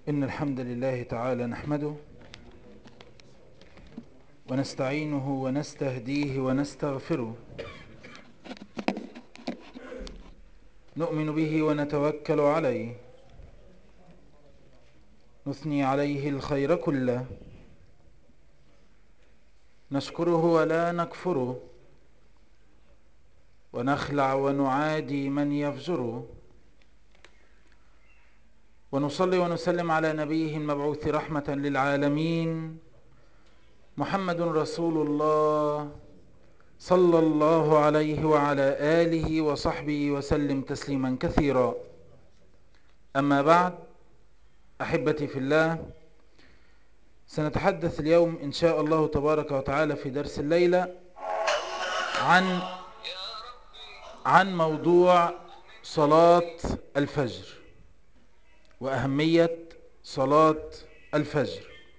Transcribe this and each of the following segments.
إن الحمد لله تعالى نحمده ونستعينه ونستهديه ونستغفره نؤمن به ونتوكل عليه نثني عليه الخير كله نشكره ولا نكفره ونخلع ونعادي من يفجره ونصلي ونسلم على نبيه المبعوث رحمة للعالمين محمد رسول الله صلى الله عليه وعلى آله وصحبه وسلم تسليما كثيرا أما بعد أحبتي في الله سنتحدث اليوم إن شاء الله تبارك وتعالى في درس الليلة عن عن موضوع صلاة الفجر وأهمية صلاة الفجر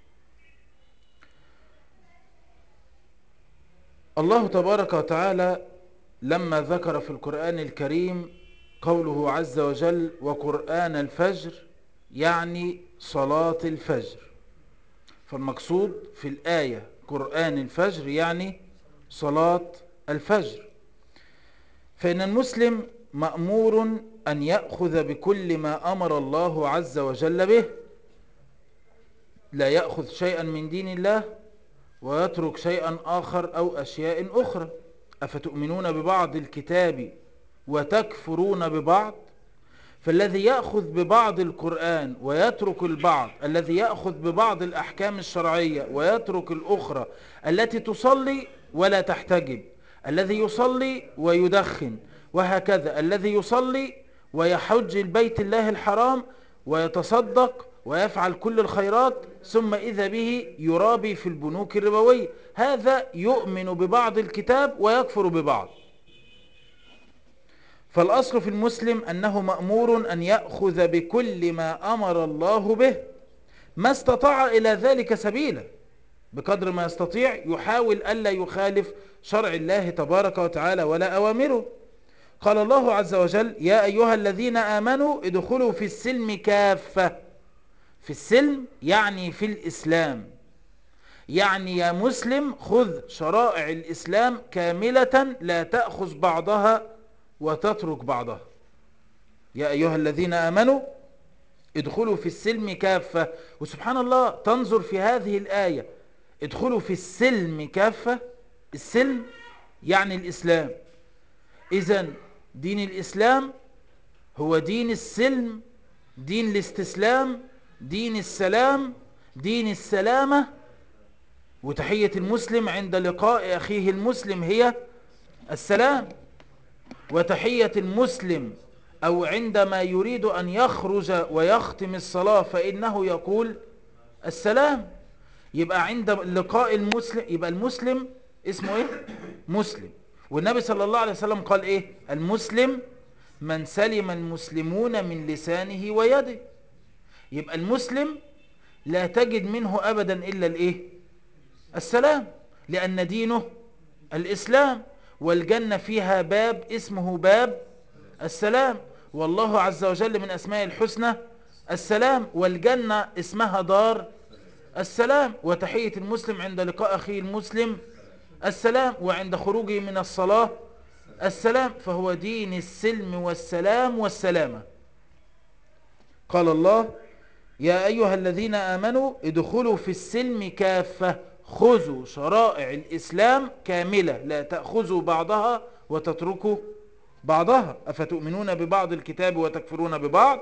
الله تبارك وتعالى لما ذكر في القرآن الكريم قوله عز وجل وقرآن الفجر يعني صلاة الفجر فالمقصود في الآية قرآن الفجر يعني صلاة الفجر فإن المسلم مأمور أن يأخذ بكل ما أمر الله عز وجل به لا يأخذ شيئا من دين الله ويترك شيئا آخر أو أشياء أخرى أفتؤمنون ببعض الكتاب وتكفرون ببعض فالذي يأخذ ببعض القرآن ويترك البعض الذي يأخذ ببعض الأحكام الشرعية ويترك الأخرى التي تصلي ولا تحتجب الذي يصلي ويدخن وهكذا الذي يصلي ويحج البيت الله الحرام ويتصدق ويفعل كل الخيرات ثم إذا به يرابي في البنوك الربوية هذا يؤمن ببعض الكتاب ويكفر ببعض فالأصل في المسلم أنه مأمور أن يأخذ بكل ما أمر الله به ما استطاع إلى ذلك سبيلا بقدر ما يستطيع يحاول ألا يخالف شرع الله تبارك وتعالى ولا أوامره قال الله عز وجل يا أيها الذين آمنوا ادخلوا في السلم كافة في السلم يعني في الإسلام يعني يا مسلم خذ شرائع الإسلام كاملة لا تأخذ بعضها وتترك بعضها يا أيها الذين آمنوا ادخلوا في السلم كافة وسبحان الله تنظر في هذه الآية ادخلوا في السلم كافة السلم يعني الإسلام إذا دين الإسلام هو دين السلم دين الاستسلام دين السلام دين السلامة وتحية المسلم عند لقاء أخيه المسلم هي السلام وتحية المسلم أو عندما يريد أن يخرج ويختم الصلاة فإنه يقول السلام يبقى عند لقاء المسلم يبقى المسلم اسمه ايه مسلم والنبي صلى الله عليه وسلم قال ايه المسلم من سلم المسلمون من لسانه ويده يبقى المسلم لا تجد منه ابدا الا الايه السلام لان دينه الاسلام والجنة فيها باب اسمه باب السلام والله عز وجل من اسماء الحسنى السلام والجنة اسمها دار السلام وتحية المسلم عند لقاء أخيه المسلم السلام وعند خروجه من الصلاة السلام فهو دين السلم والسلام والسلامة قال الله يا أيها الذين آمنوا ادخلوا في السلم كافة خذوا شرائع الإسلام كاملة لا تأخذوا بعضها وتتركوا بعضها أفتؤمنون ببعض الكتاب وتكفرون ببعض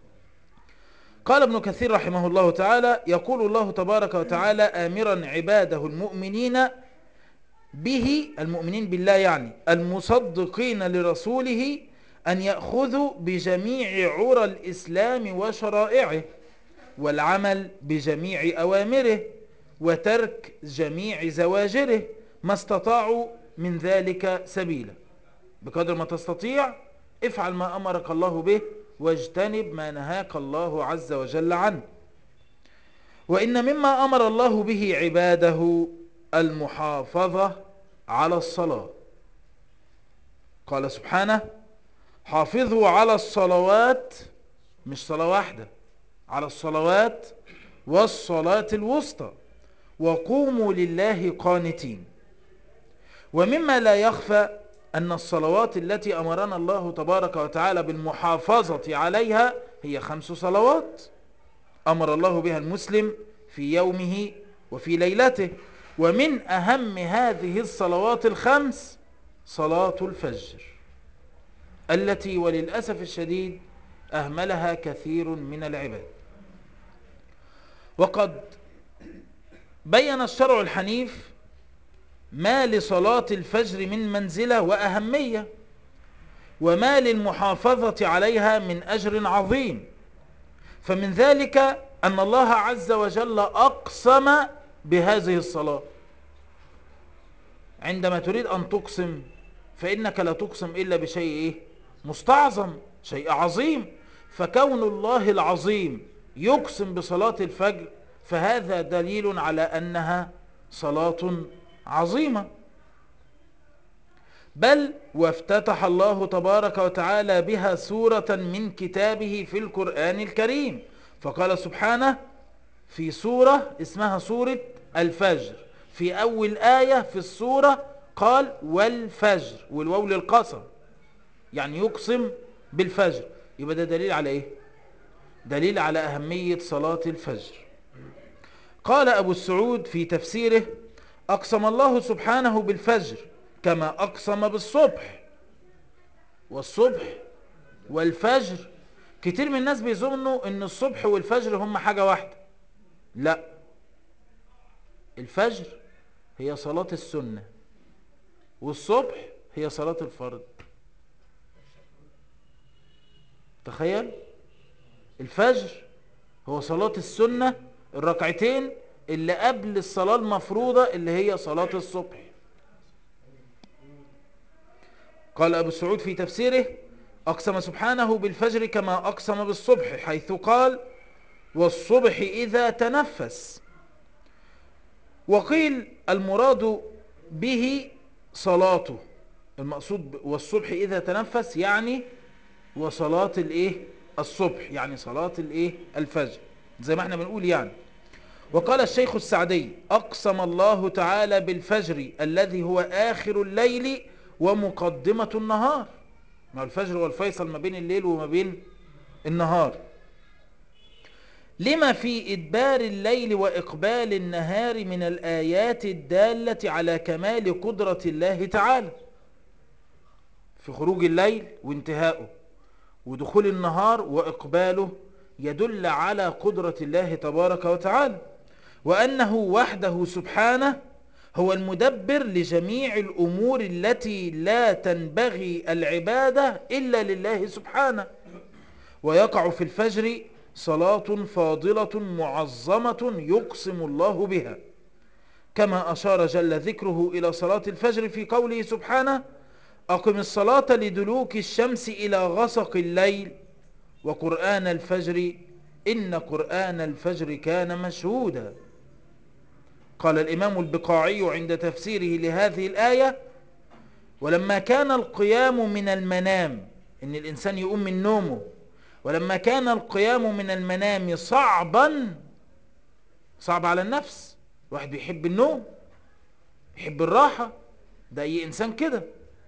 قال ابن كثير رحمه الله تعالى يقول الله تبارك وتعالى آمرا عباده المؤمنين به المؤمنين بالله يعني المصدقين لرسوله أن يأخذوا بجميع عرى الإسلام وشرائعه والعمل بجميع أوامره وترك جميع زواجره ما استطاعوا من ذلك سبيلا بقدر ما تستطيع افعل ما أمرك الله به واجتنب ما نهاك الله عز وجل عنه وإن مما أمر الله به عباده المحافظة على الصلاة قال سبحانه حافظوا على الصلوات مش صلاة واحدة على الصلوات والصلاة الوسطى وقوموا لله قانتين ومما لا يخفى أن الصلوات التي أمرنا الله تبارك وتعالى بالمحافظة عليها هي خمس صلوات أمر الله بها المسلم في يومه وفي ليلته ومن أهم هذه الصلوات الخمس صلاة الفجر التي وللأسف الشديد أهملها كثير من العباد وقد بين الشرع الحنيف ما لصلاة الفجر من منزلة وأهمية وما للمحافظة عليها من أجر عظيم فمن ذلك أن الله عز وجل أقسم بهذه الصلاة عندما تريد أن تقسم فإنك لا تقسم إلا بشيء إيه؟ مستعظم شيء عظيم فكون الله العظيم يقسم بصلاة الفجر فهذا دليل على أنها صلاة عظيمة بل وافتتح الله تبارك وتعالى بها سورة من كتابه في القرآن الكريم فقال سبحانه في سورة اسمها سورة الفجر في أول آية في السورة قال والفجر والواو للقسم يعني يقسم بالفجر يبقى ده دليل على ايه دليل على أهمية صلاة الفجر قال أبو السعود في تفسيره أقسم الله سبحانه بالفجر كما أقسم بالصبح والصبح والفجر كتير من الناس بيظنوا ان الصبح والفجر هم حاجة واحدة لا الفجر هي صلاة السنة والصبح هي صلاة الفرض تخيل الفجر هو صلاة السنة الركعتين اللي قبل الصلاة المفروضة اللي هي صلاة الصبح قال أبو سعود في تفسيره أقسم سبحانه بالفجر كما أقسم بالصبح حيث قال والصبح إذا تنفس وقيل المراد به صلاته المقصود والصبح إذا تنفس يعني وصلاة الإيه الصبح يعني صلاة الإيه الفجر زي ما احنا بنقول يعني وقال الشيخ السعدي أقسم الله تعالى بالفجر الذي هو آخر الليل ومقدمة النهار ما الفجر والفيصل ما بين الليل وما بين النهار لما في إدبار الليل وإقبال النهار من الآيات الدالة على كمال قدرة الله تعالى في خروج الليل وانتهائه ودخول النهار وإقباله يدل على قدرة الله تبارك وتعالى وأنه وحده سبحانه هو المدبر لجميع الأمور التي لا تنبغي العبادة إلا لله سبحانه ويقع في الفجر صلاة فاضلة معظمة يقسم الله بها كما أشار جل ذكره إلى صلاة الفجر في قوله سبحانه أقم الصلاة لدلوك الشمس إلى غسق الليل وقرآن الفجر إن قرآن الفجر كان مشهودا قال الإمام البقاعي عند تفسيره لهذه الآية ولما كان القيام من المنام إن الإنسان يقوم من نومه ولما كان القيام من المنام صعبا صعب على النفس واحد بيحب النوم يحب الراحة ده أي إنسان كده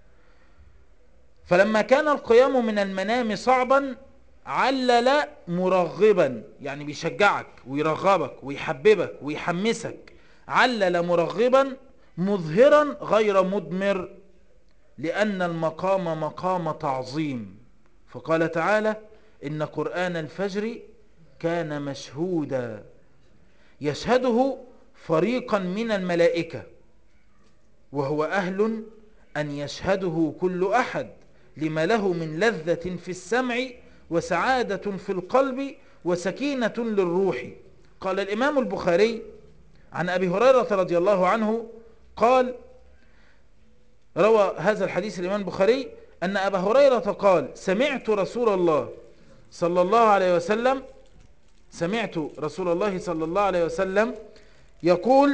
فلما كان القيام من المنام صعبا علل مرغبا يعني بيشجعك ويرغبك ويحببك ويحمسك علل مرغبا مظهرا غير مدمر لأن المقام مقام تعظيم فقال تعالى إن قرآن الفجر كان مشهودا يشهده فريقا من الملائكة وهو أهل أن يشهده كل أحد لما له من لذة في السمع وسعادة في القلب وسكينة للروح قال الإمام البخاري عن أبي هريرة رضي الله عنه قال روى هذا الحديث الإمام البخاري أن أبا هريرة قال سمعت رسول الله صلى الله عليه وسلم سمعت رسول الله صلى الله عليه وسلم يقول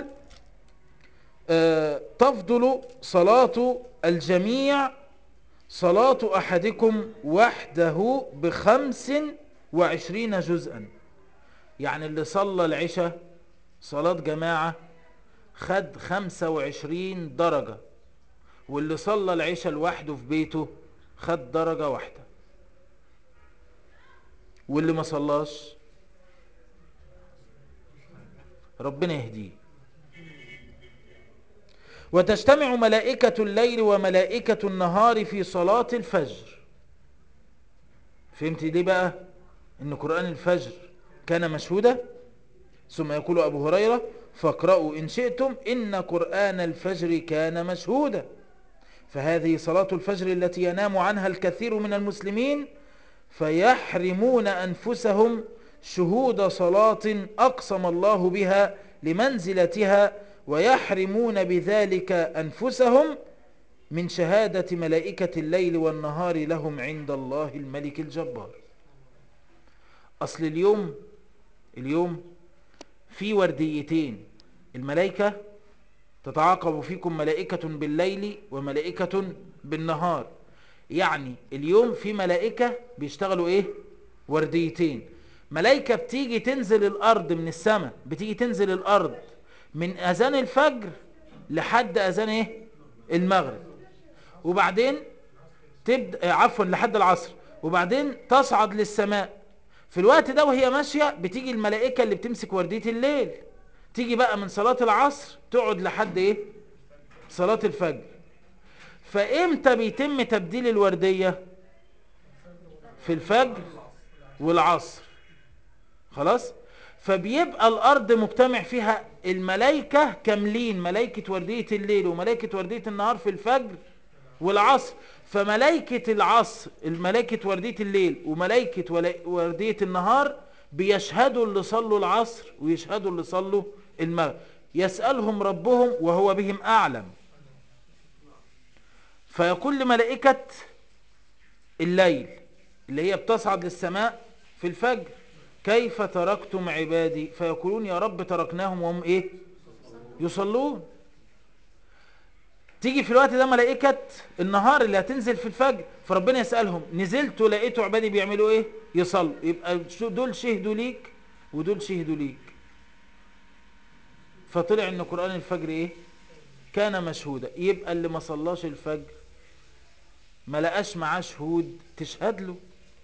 تفضل صلاة الجميع صلاة أحدكم وحده بخمس وعشرين جزءا يعني اللي صلى العشاء صلاة جماعة خد 25 درجة واللي صلى العشاء لوحده في بيته خد درجة واحدة واللي ما صلاش ربنا يهديه وتجتمع ملائكة الليل وملائكة النهار في صلاة الفجر فهمت ليه بقى ان قرآن الفجر كان مشهودا ثم يقول ابو هريرة فاقرأوا ان شئتم ان قرآن الفجر كان مشهودا فهذه صلاة الفجر التي ينام عنها الكثير من المسلمين فيحرمون أنفسهم شهود صلاة أقسم الله بها لمنزلتها ويحرمون بذلك أنفسهم من شهادة ملائكة الليل والنهار لهم عند الله الملك الجبار أصل اليوم اليوم في ورديتين الملائكة تتعاقب فيكم ملائكة بالليل وملائكة بالنهار يعني اليوم في ملائكة بيشتغلوا ايه ورديتين ملائكة بتيجي تنزل الارض من السماء بتيجي تنزل الارض من اذان الفجر لحد اذان ايه المغرب وبعدين تبدأ عفوا لحد العصر وبعدين تصعد للسماء في الوقت ده وهي ماشية بتيجي الملائكة اللي بتمسك وردية الليل تيجي بقى من صلاة العصر تقعد لحد ايه صلاة الفجر فامتى بيتم تبديل الوردية في الفجر والعصر خلاص فبيبقى الارض مجتمع فيها الملائكة كاملين ملائكة وردية الليل وملائكة وردية النهار في الفجر والعصر فملائكة العصر الملائكة وردية الليل وملائكة وردية النهار بيشهدوا اللي صلوا العصر ويشهدوا اللي صلوا المغرب يسألهم ربهم وهو بهم أعلم فيقول لملائكة الليل اللي هي بتصعد للسماء في الفجر كيف تركتم عبادي فيقولون يا رب تركناهم وهم ايه يصلون تيجي في الوقت ده ملائكة النهار اللي هتنزل في الفجر فربنا يسألهم نزلتوا لقيتوا عبادي بيعملوا ايه يصلوا يبقى دول شهدوا ليك ودول شهدوا ليك فطلع ان قرآن الفجر ايه كان مشهودا يبقى اللي ما صلاش الفجر ما لقاش معاه شهود تشهد له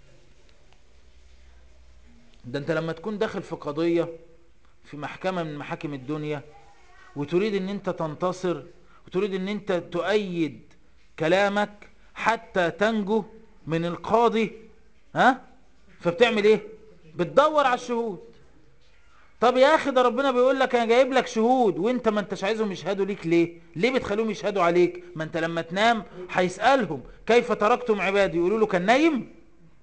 ده انت لما تكون داخل في قضية في محكمة من محاكم الدنيا وتريد ان انت تنتصر وتريد ان انت تؤيد كلامك حتى تنجو من القاضي ها فبتعمل ايه بتدور على الشهود طب يا اخي ده ربنا بيقول لك انا جايب لك شهود وانت ما انتش عايزهم يشهدوا ليك ليه ليه بتخليهم يشهدوا عليك ما انت لما تنام هيسالهم كيف تركتم عبادي يقولوا له كان نايم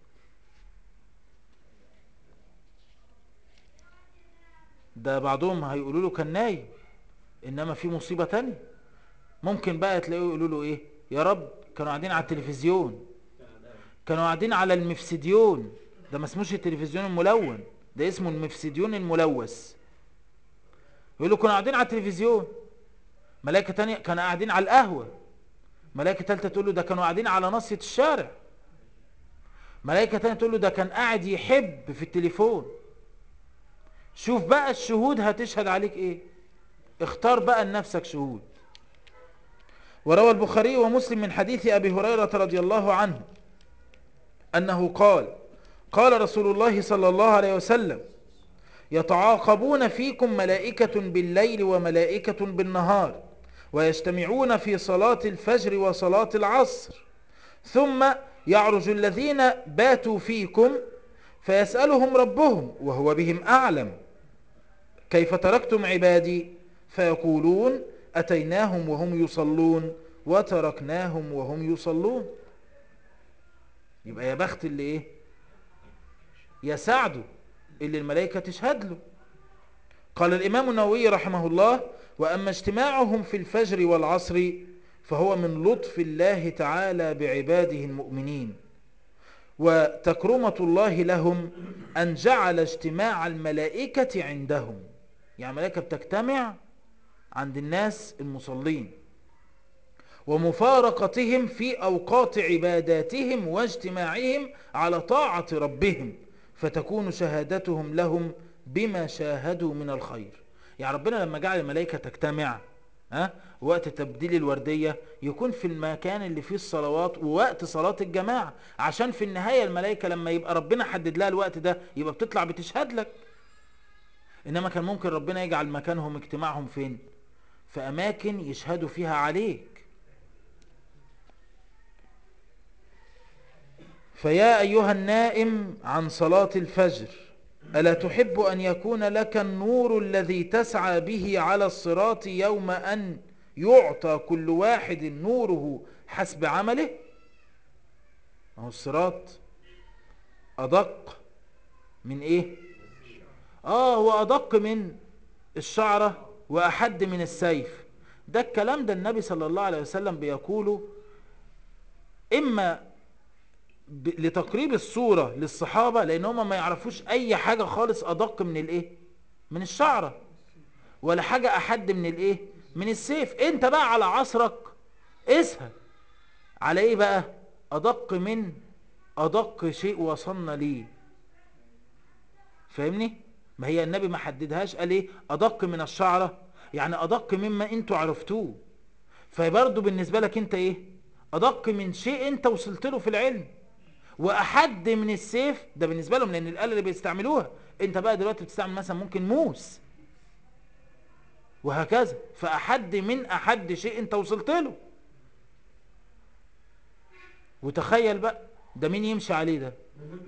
ده بعضهم هيقولوا له كان نايم انما في مصيبه تانية ممكن بقى تلاقيه يقولوا له ايه يا رب كانوا قاعدين على التلفزيون كانوا قاعدين على المفسديون ده ما اسموش التلفزيون الملون ده اسمه المفسديون الملوث يقول له كنا قاعدين على التلفزيون ملائكة تانية كانوا قاعدين على القهوة ملائكة تالتة تقول له ده كانوا قاعدين على نصية الشارع ملائكة تانية تقول له ده كان قاعد يحب في التليفون شوف بقى الشهود هتشهد عليك ايه اختار بقى لنفسك شهود وروى البخاري ومسلم من حديث أبي هريرة رضي الله عنه أنه قال قال رسول الله صلى الله عليه وسلم يتعاقبون فيكم ملائكة بالليل وملائكة بالنهار ويجتمعون في صلاة الفجر وصلاة العصر ثم يعرج الذين باتوا فيكم فيسألهم ربهم وهو بهم أعلم كيف تركتم عبادي فيقولون أتيناهم وهم يصلون وتركناهم وهم يصلون يبقى يا بخت اللي ايه يساعده اللي الملائكة تشهد له قال الإمام النووي رحمه الله وأما اجتماعهم في الفجر والعصر فهو من لطف الله تعالى بعباده المؤمنين وتكرمة الله لهم أن جعل اجتماع الملائكة عندهم يعني الملائكة بتجتمع عند الناس المصلين ومفارقتهم في أوقات عباداتهم واجتماعهم على طاعة ربهم فتكون شهادتهم لهم بما شاهدوا من الخير يعني ربنا لما جعل الملائكة تجتمع ها وقت تبديل الوردية يكون في المكان اللي فيه الصلوات ووقت صلاة الجماعة عشان في النهاية الملائكة لما يبقى ربنا حدد لها الوقت ده يبقى بتطلع بتشهد لك انما كان ممكن ربنا يجعل مكانهم اجتماعهم فين في اماكن يشهدوا فيها عليك فيا ايها النائم عن صلاة الفجر ألا تحب أن يكون لك النور الذي تسعى به على الصراط يوم أن يعطى كل واحد نوره حسب عمله هو الصراط أدق من إيه آه هو أدق من الشعرة وأحد من السيف ده الكلام ده النبي صلى الله عليه وسلم بيقوله إما لتقريب الصورة للصحابة لان هم ما يعرفوش اي حاجة خالص ادق من الايه من الشعرة ولا حاجة احد من الايه من السيف انت بقى على عصرك اسهل على ايه بقى ادق من ادق شيء وصلنا ليه فاهمني ما هي النبي ما حددهاش قال ايه ادق من الشعرة يعني ادق مما انتوا عرفتوه فبرضه بالنسبة لك انت ايه ادق من شيء انت وصلت له في العلم واحد من السيف ده بالنسبة لهم لان الآلة اللي بيستعملوها انت بقى دلوقتي بتستعمل مثلا ممكن موس وهكذا فاحد من احد شيء انت وصلت له وتخيل بقى ده مين يمشي عليه ده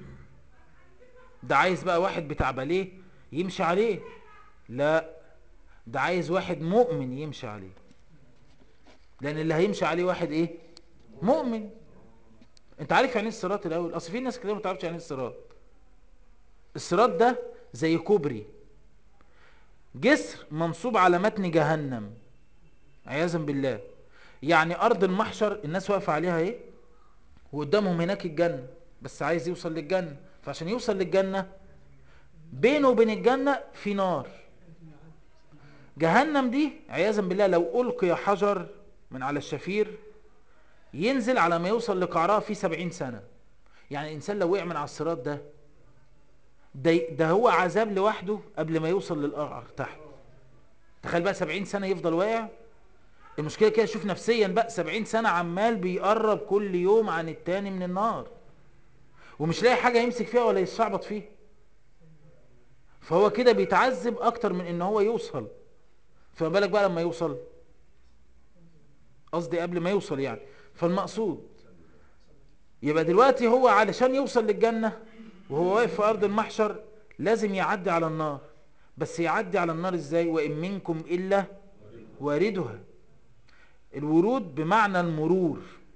ده عايز بقى واحد بتاع باليه يمشي عليه لا ده عايز واحد مؤمن يمشي عليه لان اللي هيمشي عليه واحد ايه مؤمن انت عارف يعني ايه الصراط الاول اصل في ناس كتير ما تعرفش يعني ايه الصراط الصراط ده زي كوبري جسر منصوب على متن جهنم عياذا بالله يعني ارض المحشر الناس واقفه عليها ايه وقدامهم هناك الجنه بس عايز يوصل للجنه فعشان يوصل للجنه بينه وبين الجنه في نار جهنم دي عياذا بالله لو القي حجر من على الشفير ينزل على ما يوصل لقعرها في سبعين سنة يعني الإنسان لو وقع من على الصراط ده ده, ده هو عذاب لوحده قبل ما يوصل للقعر تحت تخيل بقى سبعين سنة يفضل واقع المشكلة كده شوف نفسيا بقى سبعين سنة عمال بيقرب كل يوم عن التاني من النار ومش لاقي حاجة يمسك فيها ولا يستعبط فيها فهو كده بيتعذب اكتر من ان هو يوصل فما بالك بقى لما يوصل قصدي قبل ما يوصل يعني فالمقصود يبقى دلوقتي هو علشان يوصل للجنة وهو واقف في أرض المحشر لازم يعدي على النار بس يعدي على النار ازاي وإن منكم إلا واردها الورود بمعنى المرور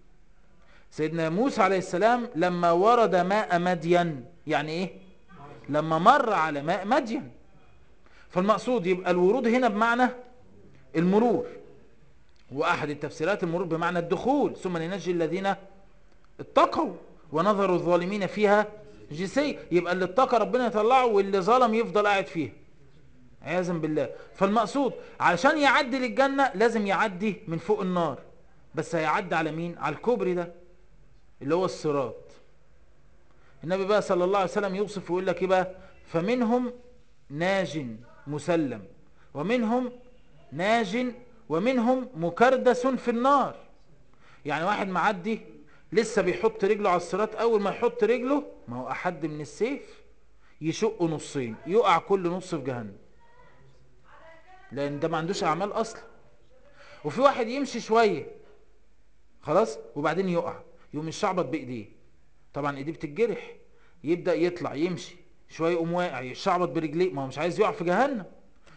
سيدنا موسى عليه السلام لما ورد ماء مدين يعني ايه لما مر على ماء مدين فالمقصود يبقى الورود هنا بمعنى المرور واحد التفسيرات المرور بمعنى الدخول ثم ننجي الذين اتقوا ونظر الظالمين فيها جسي يبقى اللي اتقى ربنا يطلعه واللي ظلم يفضل قاعد فيها عياذا بالله فالمقصود علشان يعدي للجنة لازم يعدي من فوق النار بس هيعدي على مين على الكوبري ده اللي هو الصراط النبي بقى صلى الله عليه وسلم يوصف ويقول لك ايه بقى فمنهم ناج مسلم ومنهم ناج ومنهم مكردس في النار يعني واحد معدي لسه بيحط رجله على الصراط اول ما يحط رجله ما هو احد من السيف يشق نصين يقع كل نص في جهنم لان ده ما عندوش اعمال اصلا وفي واحد يمشي شوية خلاص وبعدين يقع يقوم الشعبط بايديه طبعا ايديه بتتجرح يبدأ يطلع يمشي شوية يقوم واقع يشعبط برجليه ما هو مش عايز يقع في جهنم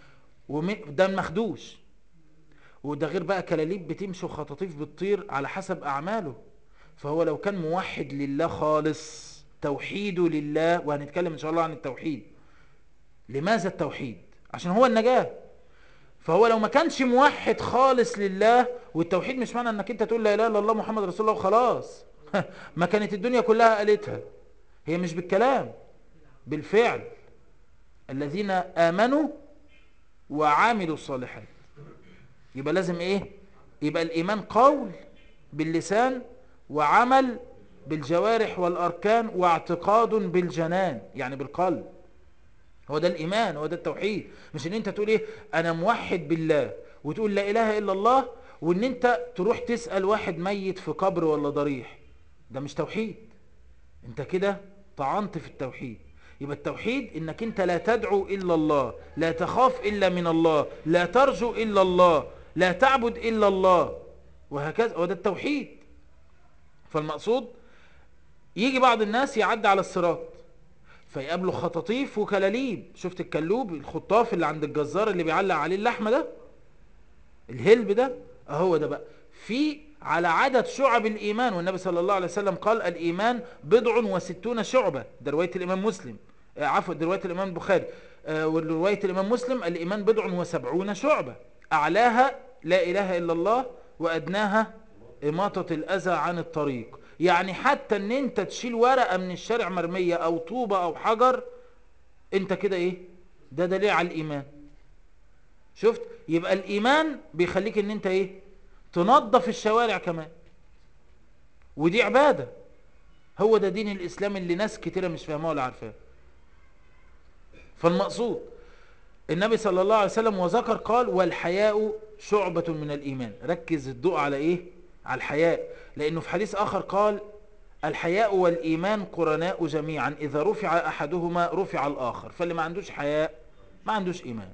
وده مخدوش وده غير بقى كلاليب بتمشي وخطاطيف بتطير على حسب أعماله فهو لو كان موحد لله خالص توحيده لله وهنتكلم إن شاء الله عن التوحيد لماذا التوحيد عشان هو النجاة فهو لو ما كانش موحد خالص لله والتوحيد مش معنى انك انت تقول لا اله الا الله محمد رسول الله وخلاص ما كانت الدنيا كلها قالتها هي مش بالكلام بالفعل الذين آمنوا وعاملوا الصالحات يبقى لازم ايه يبقى الايمان قول باللسان وعمل بالجوارح والاركان واعتقاد بالجنان يعني بالقلب هو ده الإيمان هو ده التوحيد مش ان انت تقول ايه انا موحد بالله وتقول لا اله الا الله وان انت تروح تسأل واحد ميت في قبر ولا ضريح ده مش توحيد انت كده طعنت في التوحيد يبقى التوحيد انك انت لا تدعو الا الله لا تخاف الا من الله لا ترجو الا الله لا تعبد الا الله وهكذا وده التوحيد فالمقصود يجي بعض الناس يعدي على الصراط فيقابله خطاطيف وكلاليب شفت الكلوب الخطاف اللي عند الجزار اللي بيعلق عليه اللحمه ده الهلب ده اهو ده بقى في على عدد شعب الإيمان والنبي صلى الله عليه وسلم قال الإيمان بضع وستون شعبة ده رواية الإمام مسلم آه عفوا ده رواية الإمام البخاري آه ورواية الإمام مسلم الإيمان بضع وسبعون شعبة أعلاها لا إله إلا الله وأدناها إماطة الأذى عن الطريق يعني حتى ان انت تشيل ورقة من الشارع مرمية او طوبة او حجر انت كده ايه ده دليل على الايمان شفت يبقى الايمان بيخليك ان انت ايه تنظف الشوارع كمان ودي عبادة هو ده دين الاسلام اللي ناس كتيرة مش فاهماه ولا عارفاه فالمقصود النبي صلى الله عليه وسلم وذكر قال والحياء شعبة من الايمان ركز الضوء على ايه على الحياء لانه في حديث اخر قال الحياء والايمان قرناء جميعا اذا رفع احدهما رفع الاخر فاللي ما عندوش حياء ما عندوش ايمان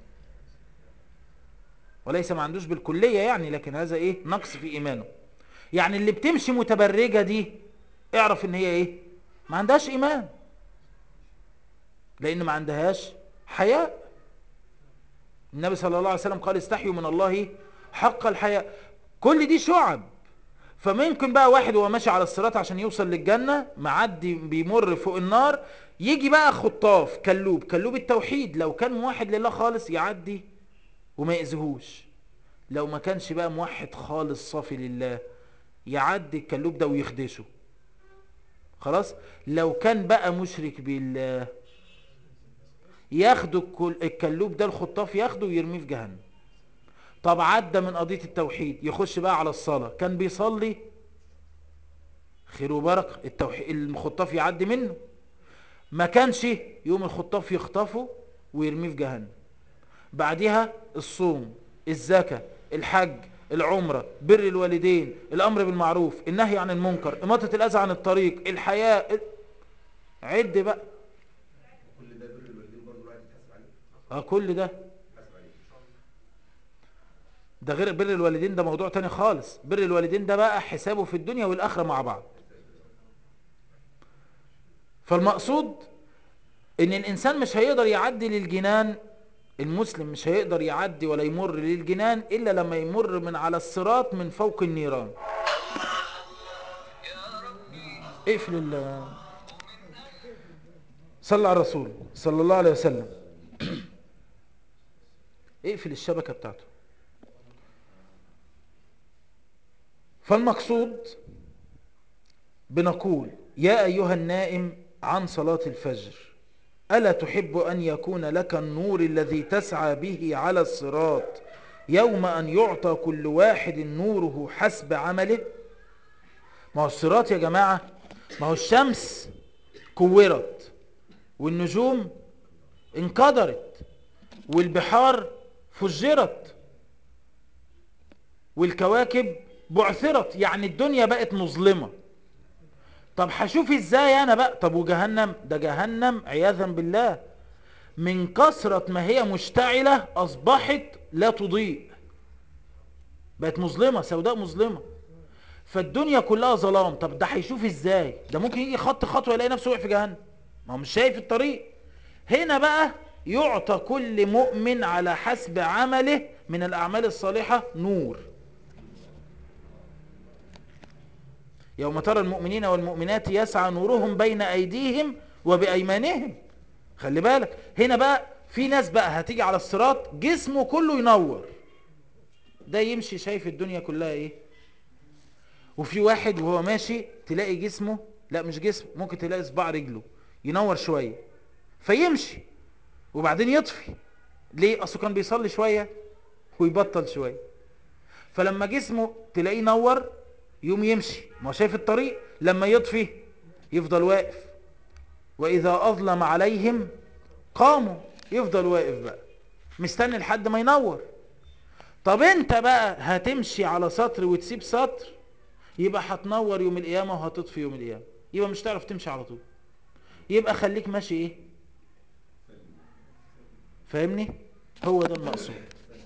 وليس ما عندوش بالكلية يعني لكن هذا ايه نقص في ايمانه يعني اللي بتمشي متبرجة دي اعرف ان هي ايه ما عندهاش ايمان لان ما عندهاش حياء النبي صلى الله عليه وسلم قال استحيوا من الله حق الحياء كل دي شعب فممكن بقى واحد وهو ماشي على الصراط عشان يوصل للجنة معدي بيمر فوق النار يجي بقى خطاف كلوب كلوب التوحيد لو كان موحد لله خالص يعدي وما يأذيهوش لو ما كانش بقى موحد خالص صافي لله يعدي الكلوب ده ويخدشه خلاص لو كان بقى مشرك بالله ياخده الكلوب ده الخطاف ياخده ويرميه في جهنم طب عدى من قضية التوحيد يخش بقى على الصلاة كان بيصلي خير وبركة التوحيد الخطاف يعدي منه ما كانش يوم الخطاف يخطفه ويرميه في جهنم بعدها الصوم الزكاة الحج العمرة بر الوالدين الأمر بالمعروف النهي عن المنكر إماطة الأذى عن الطريق الحياة عد بقى كل ده بر الوالدين برضه الواحد يتحاسب عليه اه كل ده يتحاسب عليه ده غير بر الوالدين ده موضوع تاني خالص بر الوالدين ده بقى حسابه في الدنيا والآخرة مع بعض فالمقصود ان الانسان مش هيقدر يعدي للجنان المسلم مش هيقدر يعدي ولا يمر للجنان الا لما يمر من على الصراط من فوق النيران اقفل ال صلى على الرسول صلى الله عليه وسلم اقفل الشبكة بتاعته فالمقصود بنقول يا أيها النائم عن صلاة الفجر ألا تحب أن يكون لك النور الذي تسعى به على الصراط يوم أن يعطى كل واحد نوره حسب عمله ما هو الصراط يا جماعة ما هو الشمس كورت والنجوم انقدرت والبحار فجرت والكواكب بعثرت يعني الدنيا بقت مظلمة طب هشوف ازاي انا بقى طب وجهنم ده جهنم عياذا بالله من كثرة ما هي مشتعلة اصبحت لا تضيء بقت مظلمة سوداء مظلمة فالدنيا كلها ظلام طب ده هيشوف ازاي ده ممكن يجي خط خطوة يلاقي نفسه وقع في جهنم ما هو مش شايف الطريق هنا بقى يعطى كل مؤمن على حسب عمله من الاعمال الصالحة نور يوم ترى المؤمنين والمؤمنات يسعى نورهم بين ايديهم وبايمانهم خلي بالك هنا بقى في ناس بقى هتيجي على الصراط جسمه كله ينور ده يمشي شايف الدنيا كلها ايه وفي واحد وهو ماشي تلاقي جسمه لا مش جسم ممكن تلاقي صباع رجله ينور شوية فيمشي وبعدين يطفي ليه اصله كان بيصلي شوية ويبطل شوية فلما جسمه تلاقيه نور يوم يمشي ما هو شايف الطريق لما يطفي يفضل واقف وإذا أظلم عليهم قاموا يفضل واقف بقى مستني لحد ما ينور طب انت بقى هتمشي على سطر وتسيب سطر يبقى هتنور يوم القيامة وهتطفي يوم القيامة يبقى مش تعرف تمشي على طول يبقى خليك ماشي ايه فاهمني هو ده المقصود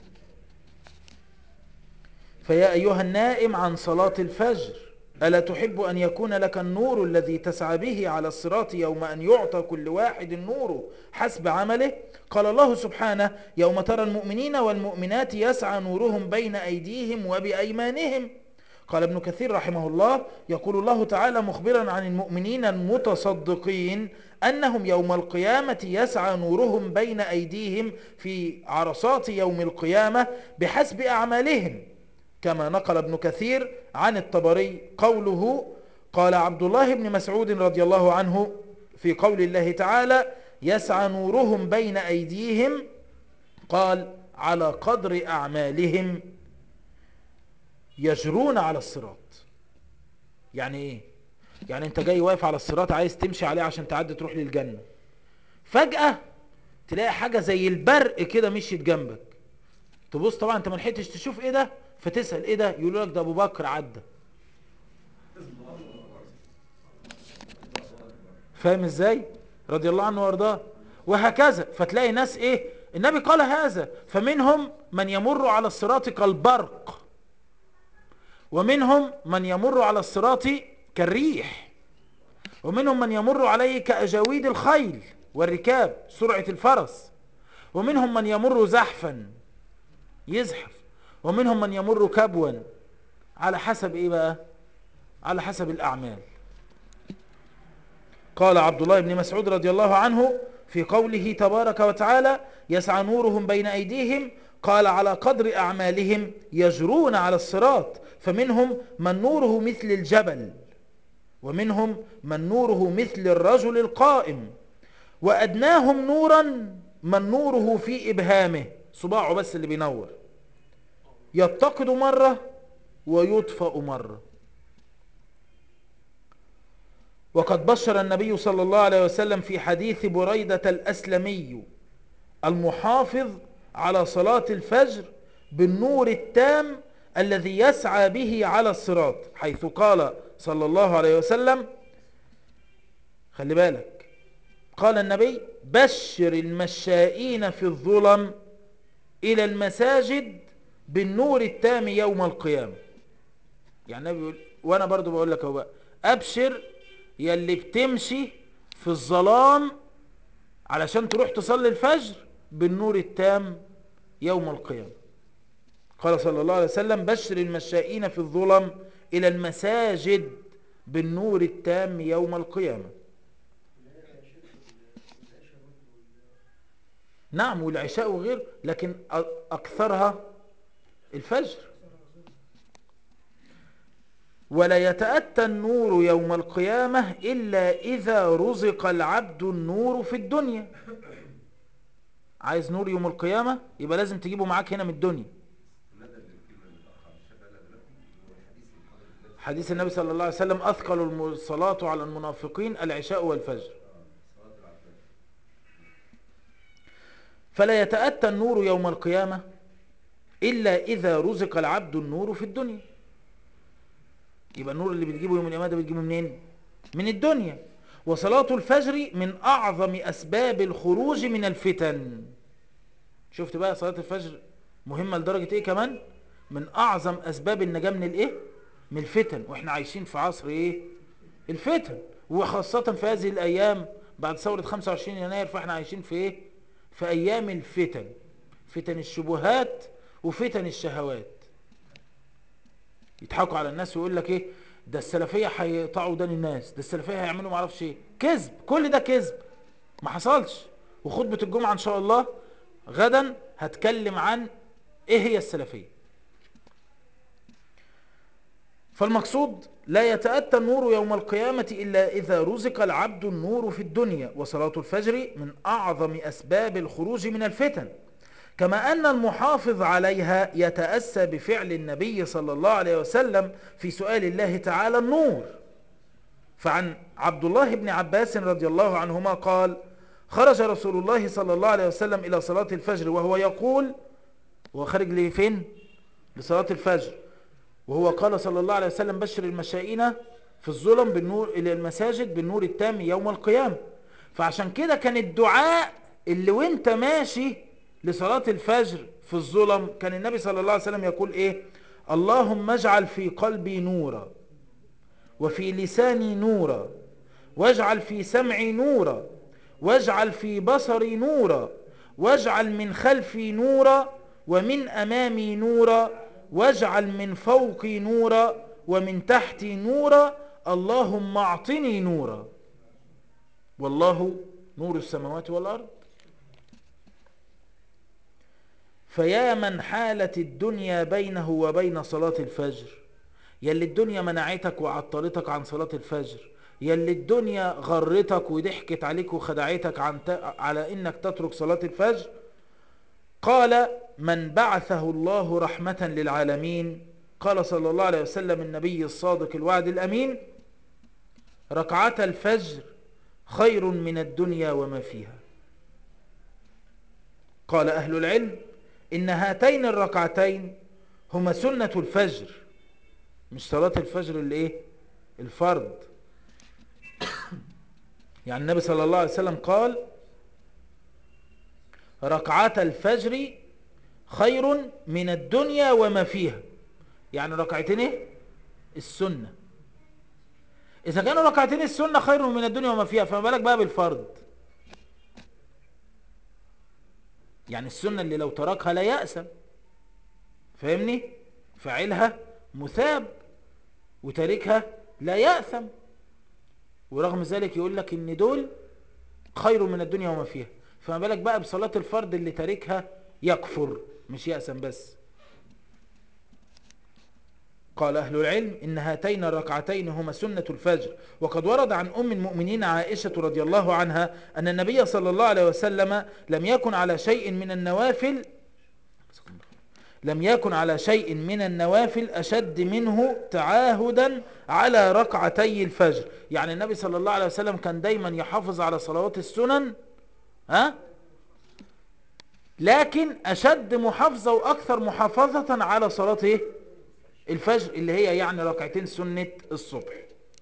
فيا أيها النائم عن صلاة الفجر ألا تحب أن يكون لك النور الذي تسعى به على الصراط يوم أن يعطى كل واحد النور حسب عمله قال الله سبحانه يوم ترى المؤمنين والمؤمنات يسعى نورهم بين أيديهم وبأيمانهم قال ابن كثير رحمه الله يقول الله تعالى مخبرا عن المؤمنين المتصدقين أنهم يوم القيامة يسعى نورهم بين أيديهم في عرصات يوم القيامة بحسب أعمالهم كما نقل ابن كثير عن الطبري قوله قال عبد الله بن مسعود رضي الله عنه في قول الله تعالى يسعى نورهم بين أيديهم قال على قدر أعمالهم يجرون على الصراط يعني ايه يعني انت جاي واقف على الصراط عايز تمشي عليه عشان تعدي تروح للجنة فجأة تلاقي حاجة زي البرق كده مشيت جنبك تبص طبعا انت ما لحقتش تشوف ايه ده فتسأل ايه ده يقولوا لك ده ابو بكر عدى فاهم ازاي رضي الله عنه وارضاه وهكذا فتلاقي ناس ايه النبي قال هذا فمنهم من يمر على الصراط كالبرق ومنهم من يمر على الصراط كالريح ومنهم من يمر عليه كأجاويد الخيل والركاب سرعة الفرس ومنهم من يمر زحفا يزحف ومنهم من يمر كبوا على حسب ايه بقى على حسب الاعمال قال عبد الله بن مسعود رضي الله عنه في قوله تبارك وتعالى يسعى نورهم بين ايديهم قال على قدر اعمالهم يجرون على الصراط فمنهم من نوره مثل الجبل ومنهم من نوره مثل الرجل القائم وادناهم نورا من نوره في ابهامه صباعه بس اللي بينور يتقد مرة ويطفأ مرة وقد بشر النبي صلى الله عليه وسلم في حديث بريدة الأسلمي المحافظ على صلاة الفجر بالنور التام الذي يسعى به على الصراط حيث قال صلى الله عليه وسلم خلي بالك قال النبي بشر المشائين في الظلم إلى المساجد بالنور التام يوم القيامة يعني النبي بيقول وانا برضو بقول لك اهو بقى ابشر يلي بتمشي في الظلام علشان تروح تصلي الفجر بالنور التام يوم القيامة قال صلى الله عليه وسلم بشر المشائين في الظلم الى المساجد بالنور التام يوم القيامة نعم والعشاء وغيره لكن اكثرها الفجر ولا يتأتى النور يوم القيامة إلا إذا رزق العبد النور في الدنيا عايز نور يوم القيامة يبقى لازم تجيبه معاك هنا من الدنيا حديث النبي صلى الله عليه وسلم أثقل الصلاة على المنافقين العشاء والفجر فلا يتأتى النور يوم القيامة إلا إذا رزق العبد النور في الدنيا يبقى النور اللي بتجيبه يوم القيامة ده بتجيبه منين من الدنيا وصلاة الفجر من أعظم أسباب الخروج من الفتن شفت بقى صلاة الفجر مهمة لدرجة إيه كمان من أعظم أسباب النجاة من الإيه من الفتن وإحنا عايشين في عصر إيه الفتن وخاصة في هذه الأيام بعد ثورة 25 يناير فإحنا عايشين في إيه في أيام الفتن فتن الشبهات وفتن الشهوات يضحكوا على الناس ويقول لك ايه ده السلفيه هيقطعوا ودان الناس ده السلفيه هيعملوا معرفش ايه كذب كل ده كذب ما حصلش وخطبه الجمعه ان شاء الله غدا هتكلم عن ايه هي السلفيه فالمقصود لا يتأتى النور يوم القيامة إلا إذا رزق العبد النور في الدنيا وصلاة الفجر من أعظم أسباب الخروج من الفتن كما أن المحافظ عليها يتأسى بفعل النبي صلى الله عليه وسلم في سؤال الله تعالى النور فعن عبد الله بن عباس رضي الله عنهما قال خرج رسول الله صلى الله عليه وسلم إلى صلاة الفجر وهو يقول هو خارج لفين لصلاة الفجر وهو قال صلى الله عليه وسلم بشر المشائين في الظلم بالنور إلى المساجد بالنور التام يوم القيامة فعشان كده كان الدعاء اللي وانت ماشي لصلاة الفجر في الظلم كان النبي صلى الله عليه وسلم يقول ايه اللهم اجعل في قلبي نورا وفي لساني نورا واجعل في سمعي نورا واجعل في بصري نورا واجعل من خلفي نورا ومن أمامي نورا واجعل من فوقي نورا ومن تحتي نورا اللهم اعطني نورا والله نور السماوات والأرض فيا من حالت الدنيا بينه وبين صلاة الفجر يلي الدنيا منعتك وعطلتك عن صلاة الفجر يلي الدنيا غرتك وضحكت عليك وخدعتك عن ت... على انك تترك صلاة الفجر قال من بعثه الله رحمة للعالمين قال صلى الله عليه وسلم النبي الصادق الوعد الأمين ركعة الفجر خير من الدنيا وما فيها قال أهل العلم إن هاتين الركعتين هما سنة الفجر مش صلاة الفجر اللي ايه الفرض يعني النبي صلى الله عليه وسلم قال ركعة الفجر خير من الدنيا وما فيها يعني ركعتين ايه السنة اذا كانوا ركعتين السنة خير من الدنيا وما فيها فما بالك بقى بالفرض يعني السنة اللي لو تركها لا يأسم فاهمني فاعلها مثاب وتاركها لا يأثم ورغم ذلك يقول لك ان دول خير من الدنيا وما فيها فما بالك بقى بصلاة الفرد اللي تاركها يكفر مش يأسم بس قال أهل العلم إن هاتين الركعتين هما سنة الفجر وقد ورد عن أم المؤمنين عائشة رضي الله عنها أن النبي صلى الله عليه وسلم لم يكن على شيء من النوافل لم يكن على شيء من النوافل أشد منه تعاهدا على ركعتي الفجر يعني النبي صلى الله عليه وسلم كان دايما يحافظ على صلوات السنن ها لكن أشد محافظة وأكثر محافظة على صلاة إيه؟ الفجر اللي هي يعني ركعتين سنة الصبح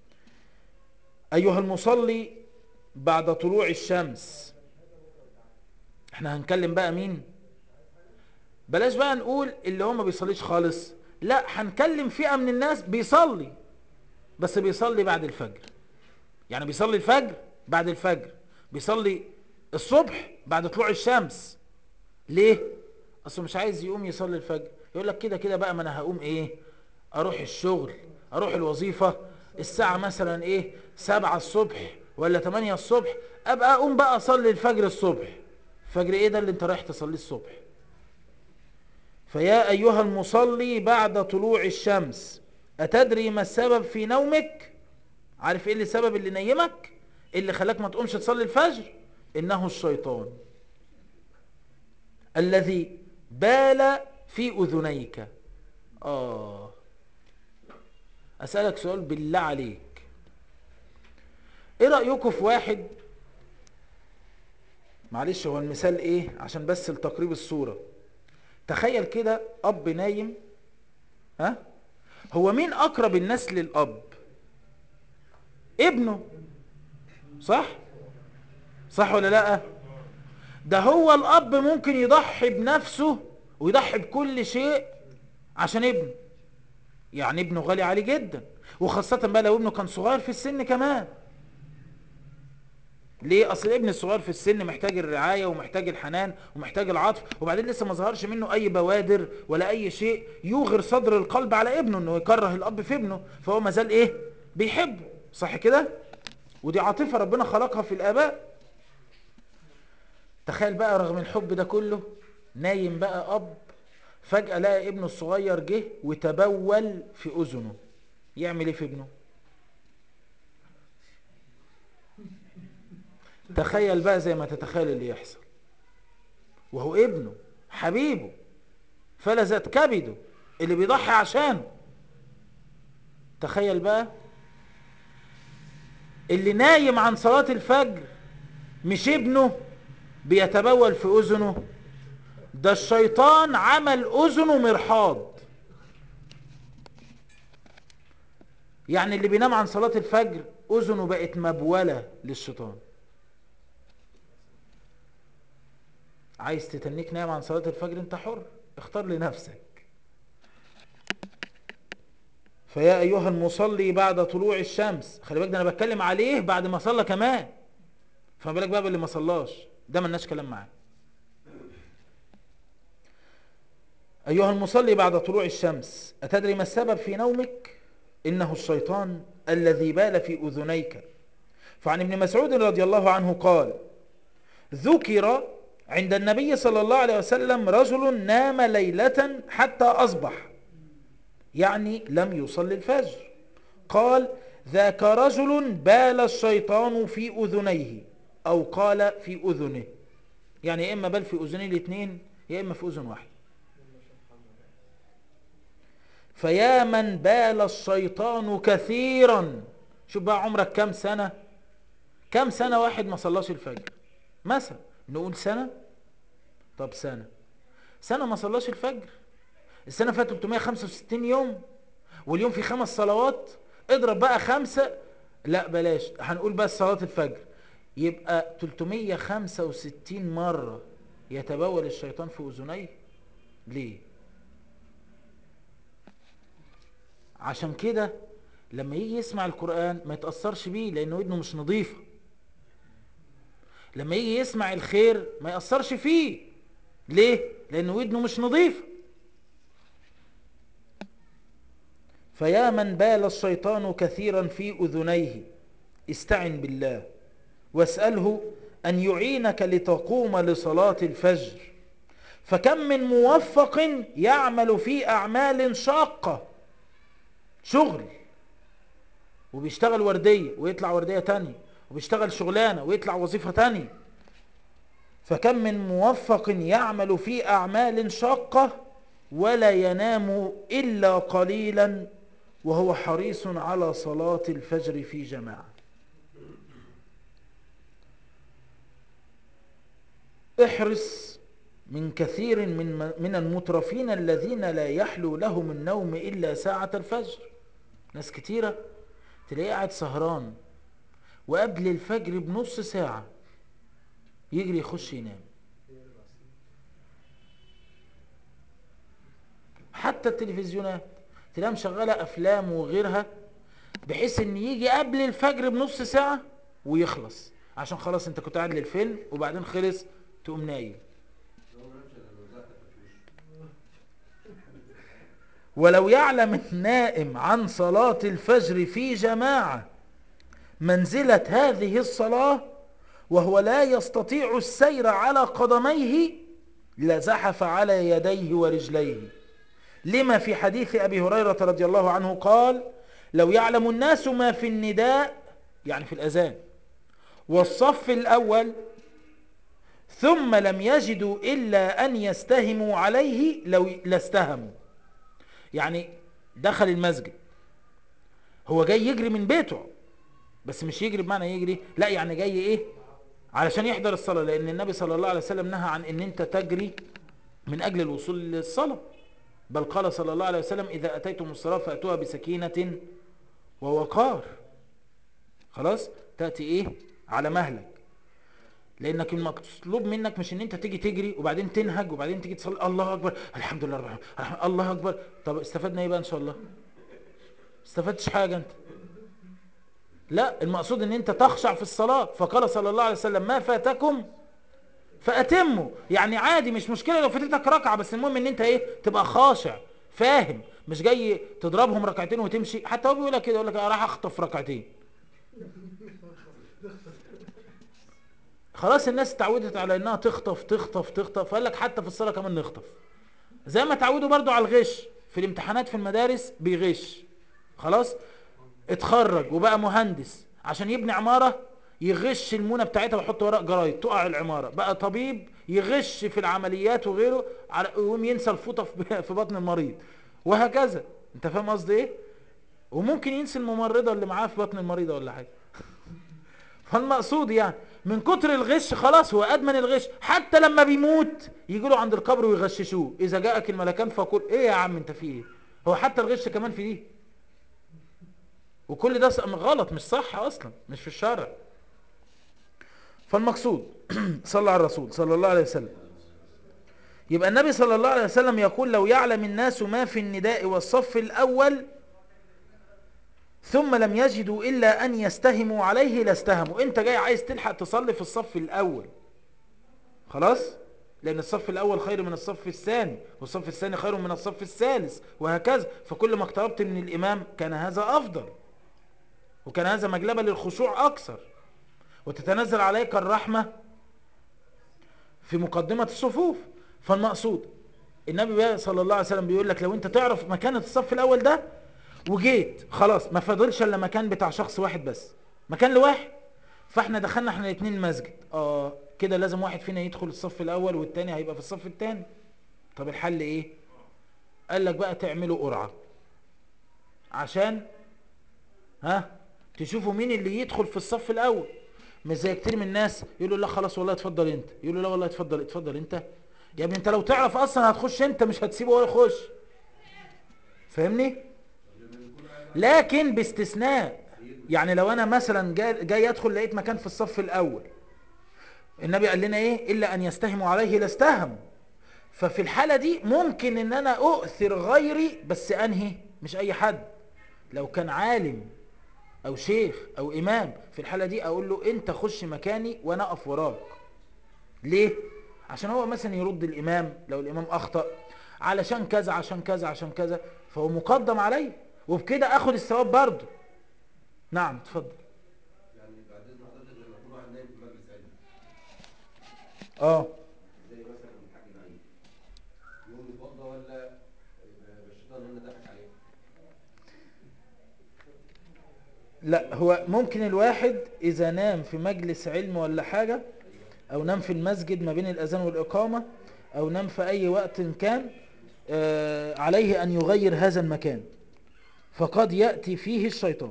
أيها المصلي بعد طلوع الشمس احنا هنكلم بقى مين بلاش بقى نقول اللي هو ما بيصليش خالص لا هنكلم فئة من الناس بيصلي بس بيصلي بعد الفجر يعني بيصلي الفجر بعد الفجر بيصلي الصبح بعد طلوع الشمس ليه اصله مش عايز يقوم يصلي الفجر يقول لك كده كده بقى ما انا هقوم ايه اروح الشغل اروح الوظيفة الساعة مثلا ايه سبعة الصبح ولا تمانية الصبح ابقى اقوم بقى اصلي الفجر الصبح فجر ايه ده اللي انت رايح تصليه الصبح فيا ايها المصلي بعد طلوع الشمس اتدري ما السبب في نومك عارف ايه اللي السبب اللي نيمك اللي خلاك ما تقومش تصلي الفجر انه الشيطان الذي بال في اذنيك اه اسألك سؤال بالله عليك ايه رأيكم في واحد معلش هو المثال ايه عشان بس لتقريب الصورة تخيل كده اب نايم ها هو مين اقرب الناس للاب ابنه صح صح ولا لا ده هو الاب ممكن يضحي بنفسه ويضحي بكل شيء عشان ابنه يعني ابنه غالي عليه جدا وخاصة بقى لو ابنه كان صغير في السن كمان ليه اصل الابن الصغير في السن محتاج الرعاية ومحتاج الحنان ومحتاج العطف وبعدين لسه ما ظهرش منه اي بوادر ولا اي شيء يوغر صدر القلب على ابنه انه يكره الاب في ابنه فهو ما زال ايه بيحبه صح كده ودي عاطفة ربنا خلقها في الاباء تخيل بقى رغم الحب ده كله نايم بقى اب فجأة لقى ابنه الصغير جه وتبول في اذنه يعمل ايه في ابنه تخيل بقى زي ما تتخيل اللي يحصل وهو ابنه حبيبه فلذت كبده اللي بيضحي عشانه تخيل بقى اللي نايم عن صلاة الفجر مش ابنه بيتبول في اذنه ده الشيطان عمل اذنه مرحاض يعني اللي بينام عن صلاة الفجر اذنه بقت مبولة للشيطان عايز تتنيك نايم عن صلاة الفجر انت حر اختار لنفسك فيا ايها المصلي بعد طلوع الشمس خلي بالك ده انا بتكلم عليه بعد ما صلى كمان فما بالك بقى باللي ما صلاش ده ملناش كلام معاه ايها المصلي بعد طلوع الشمس اتدري ما السبب في نومك انه الشيطان الذي بال في اذنيك فعن ابن مسعود رضي الله عنه قال ذكر عند النبي صلى الله عليه وسلم رجل نام ليلة حتى أصبح يعني لم يصلي الفجر قال ذاك رجل بال الشيطان في أذنيه أو قال في أذنه يعني يا إما بال في أذنيه الاثنين يا إما في أذن واحد فيا من بال الشيطان كثيرا شوف بقى عمرك كام سنة كام سنة واحد ما صلاش الفجر مثلا نقول سنة طب سنة سنة ما صلاش الفجر السنة فيها 365 يوم واليوم في خمس صلوات اضرب بقى خمسة لا بلاش هنقول بس صلاة الفجر يبقى 365 مرة يتبول الشيطان في أذنيه ليه عشان كده لما يجي يسمع القرآن ما يتأثرش بيه لأنه ودنه مش نظيفة لما يجي يسمع الخير ما يأثرش فيه ليه؟ لأنه ودنه مش نظيفة فيا من بال الشيطان كثيرا في أذنيه استعن بالله واسأله أن يعينك لتقوم لصلاة الفجر فكم من موفق يعمل في أعمال شاقة شغل وبيشتغل وردية ويطلع وردية تانية وبيشتغل شغلانة ويطلع وظيفة تانية فكم من موفق يعمل في أعمال شاقة ولا ينام إلا قليلا وهو حريص على صلاة الفجر في جماعة احرص من كثير من من المترفين الذين لا يحلو لهم النوم إلا ساعة الفجر ناس كتيرة تلاقيه قاعد سهران وقبل الفجر بنص ساعة يجري يخش ينام حتى التلفزيونات تلاقيها مشغلة أفلام وغيرها بحيث ان يجي قبل الفجر بنص ساعة ويخلص عشان خلاص انت كنت قاعد للفيلم وبعدين خلص تقوم نايم ولو يعلم النائم عن صلاة الفجر في جماعة منزلة هذه الصلاة وهو لا يستطيع السير على قدميه لزحف على يديه ورجليه لما في حديث أبي هريرة رضي الله عنه قال لو يعلم الناس ما في النداء يعني في الأذان والصف الأول ثم لم يجدوا إلا أن يستهموا عليه لو لاستهموا يعني دخل المسجد هو جاي يجري من بيته بس مش يجري بمعنى يجري لا يعني جاي ايه علشان يحضر الصلاة لان النبي صلى الله عليه وسلم نهى عن ان انت تجري من اجل الوصول للصلاة بل قال صلى الله عليه وسلم اذا اتيتم الصلاة فاتوها بسكينة ووقار خلاص تأتي ايه على مهلك لانك المطلوب منك مش ان انت تيجي تجري وبعدين تنهج وبعدين تيجي تصلي الله اكبر الحمد لله رب العالمين الله اكبر طب استفدنا ايه بقى ان شاء الله استفدتش حاجة انت لا المقصود ان انت تخشع في الصلاة فقال صلى الله عليه وسلم ما فاتكم فاتموا يعني عادي مش مشكلة لو فاتتك ركعة بس المهم ان انت ايه تبقى خاشع فاهم مش جاي تضربهم ركعتين وتمشي حتى هو بيقول لك كده يقول لك راح اخطف ركعتين خلاص الناس اتعودت على انها تخطف تخطف تخطف فقال لك حتى في الصلاة كمان نخطف زي ما اتعودوا برضو على الغش في الامتحانات في المدارس بيغش خلاص اتخرج وبقى مهندس عشان يبني عمارة يغش المونة بتاعتها ويحط ورق جرايد تقع العمارة بقى طبيب يغش في العمليات وغيره على يقوم ينسى الفوطة في في بطن المريض وهكذا انت فاهم قصدي ايه وممكن ينسى الممرضة اللي معاه في بطن المريضة ولا حاجة فالمقصود يعني من كتر الغش خلاص هو ادمن الغش حتى لما بيموت يجي له عند القبر ويغششوه اذا جاءك الملكان فقل ايه يا عم انت فيه ايه هو حتى الغش كمان في دي وكل ده ص- غلط مش صح اصلا مش في الشرع فالمقصود صلى على الرسول صلى الله عليه وسلم يبقى النبي صلى الله عليه وسلم يقول لو يعلم الناس ما في النداء والصف الأول ثم لم يجدوا إلا أن يستهموا عليه لاستهموا انت جاي عايز تلحق تصلي في الصف الأول خلاص لأن الصف الأول خير من الصف الثاني والصف الثاني خير من الصف الثالث وهكذا فكل ما اقتربت من الإمام كان هذا أفضل وكان هذا مجلبة للخشوع أكثر وتتنزل عليك الرحمة في مقدمة الصفوف فالمقصود النبي صلى الله عليه وسلم بيقول لك لو انت تعرف مكانة الصف الاول ده وجيت خلاص ما فاضلش الا مكان بتاع شخص واحد بس مكان لواحد فاحنا دخلنا احنا الاثنين المسجد اه كده لازم واحد فينا يدخل الصف الاول والتاني هيبقى في الصف التاني طب الحل ايه قال لك بقى تعملوا قرعة عشان ها تشوفوا مين اللي يدخل في الصف الاول مش زي كتير من الناس يقولوا لا خلاص والله اتفضل انت يقولوا لا والله اتفضل اتفضل انت يا ابني انت لو تعرف اصلا هتخش انت مش هتسيبه ولا يخش فاهمني لكن باستثناء يعني لو انا مثلا جاي, جاي ادخل لقيت مكان في الصف الاول النبي قال لنا ايه الا ان يستهموا عليه لاستهموا ففي الحالة دي ممكن ان انا اؤثر غيري بس انهي مش اي حد لو كان عالم او شيخ او امام في الحالة دي اقول له انت خش مكاني وانا اقف وراك ليه عشان هو مثلا يرد الامام لو الامام اخطأ علشان كذا عشان كذا عشان كذا فهو مقدم علي وبكده اخد الثواب برضه نعم اتفضل يعني بعد اذن حضرتك لما يكون واحد نايم في مجلس علم اه زي مثلا الحاج نعيم يقوم يتوضى ولا يبقى الشيطان هنا ضحك عليه لا هو ممكن الواحد اذا نام في مجلس علم ولا حاجة او نام في المسجد ما بين الاذان والاقامة او نام في اي وقت كان آه عليه ان يغير هذا المكان فقد يأتي فيه الشيطان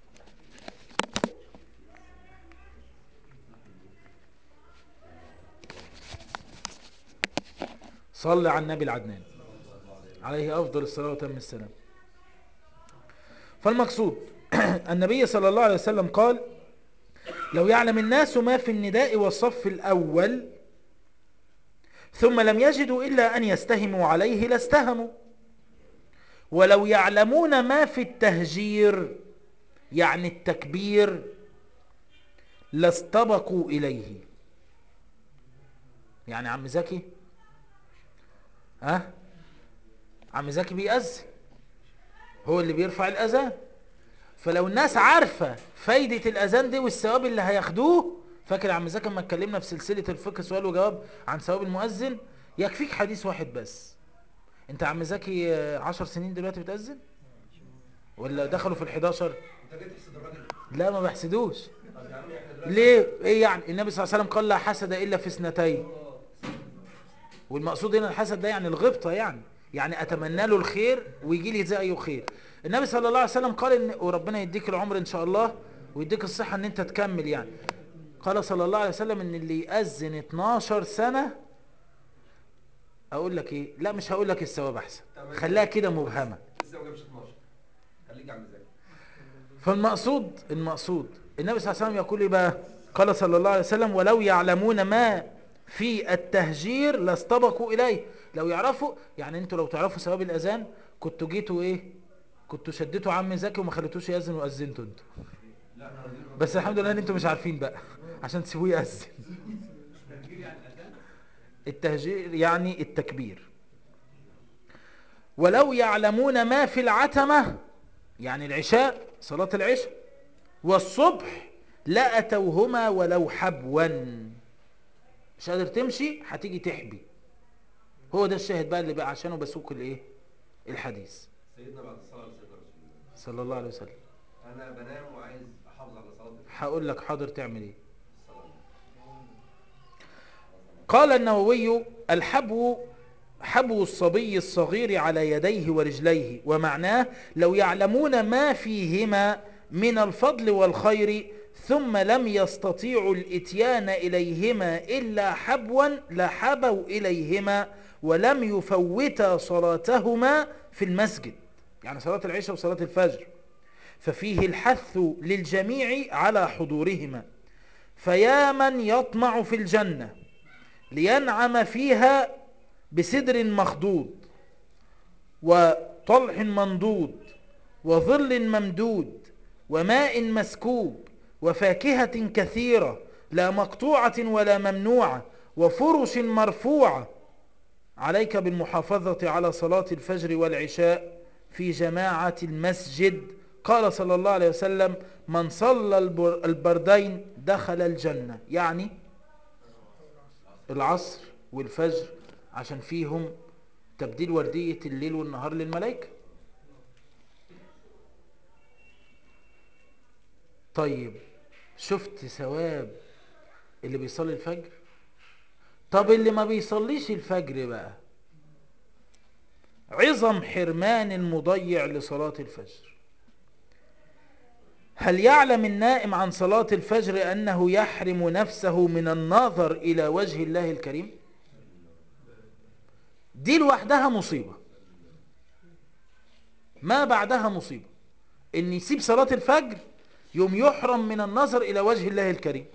صلى على النبي العدنان عليه افضل الصلاة وتم السلام فالمقصود النبي صلى الله عليه وسلم قال لو يعلم الناس ما في النداء والصف الأول ثم لم يجدوا إلا أن يستهموا عليه لاستهموا ولو يعلمون ما في التهجير يعني التكبير لاستبقوا إليه يعني عم زكي ها عم زكي بيأذن هو اللي بيرفع الأذان فلو الناس عارفة فايدة الأذان دي والثواب اللي هياخدوه فاكر يا عم زكي لما اتكلمنا في سلسلة الفقه سؤال وجواب عن ثواب المؤذن يكفيك حديث واحد بس انت يا عم زكي آه، عشر سنين دلوقتي بتأذن ولا دخلوا في الحداشر انت جيت تحسد الراجل لا ما بحسدوش طب يا عم احنا دلوقتي ليه ايه يعني النبي صلى الله عليه وسلم قال لا حسد الا في اثنتين والمقصود هنا الحسد ده يعني الغبطة يعني يعني اتمنى له الخير ويجي لي زيه خير النبي صلى الله عليه وسلم قال ان وربنا يديك العمر ان شاء الله ويديك الصحة ان انت تكمل يعني قال صلى الله عليه وسلم ان اللي يأذن 12 سنة اقول لك ايه لا مش هقول لك الثواب احسن خليها كده مبهمة لسه ما جابش 12 خليك يا عم زكي فالمقصود المقصود النبي صلى الله عليه وسلم يقول ايه بقى قال صلى الله عليه وسلم ولو يعلمون ما في التهجير لاستبقوا اليه لو يعرفوا يعني انتوا لو تعرفوا ثواب الاذان كنتوا جيتوا ايه كنتوا شديتوا عم زكي وما خليتوش يأذن وأذنتوا انتوا بس الحمد لله ان انتوا مش عارفين بقى عشان تسيبوه يأذن التهجير يعني التكبير ولو يعلمون ما في العتمة يعني العشاء صلاة العشاء والصبح لأتوهما ولو حبوا مش قادر تمشي هتيجي تحبي هو ده الشاهد بقى اللي بقى عشانه بسوق الايه الحديث سيدنا بعد الصلاه على سيدنا رسول الله صلى الله عليه وسلم انا بنام وعايز احافظ على صلاه هقول لك حاضر تعمل ايه الصلاه قال النووي الحبو حبو الصبي الصغير على يديه ورجليه ومعناه لو يعلمون ما فيهما من الفضل والخير ثم لم يستطيعوا الاتيان إليهما إلا حبوا لحبوا إليهما ولم يفوتا صلاتهما في المسجد يعني صلاة العشاء وصلاة الفجر ففيه الحث للجميع على حضورهما فيا من يطمع في الجنة لينعم فيها بسدر مخضود وطلح منضود وظل ممدود وماء مسكوب وفاكهة كثيرة لا مقطوعة ولا ممنوعة وفرش مرفوعة عليك بالمحافظة على صلاة الفجر والعشاء في جماعة المسجد قال صلى الله عليه وسلم من صلى البر- البردين دخل الجنة يعني العصر والفجر عشان فيهم تبديل وردية الليل والنهار للملائكة طيب شفت ثواب اللي بيصلي الفجر طب اللي ما بيصليش الفجر بقى عظم حرمان المضيع لصلاة الفجر هل يعلم النائم عن صلاة الفجر أنه يحرم نفسه من النظر إلى وجه الله الكريم دي لوحدها مصيبة ما بعدها مصيبة ان يسيب صلاة الفجر يوم يحرم من النظر الى وجه الله الكريم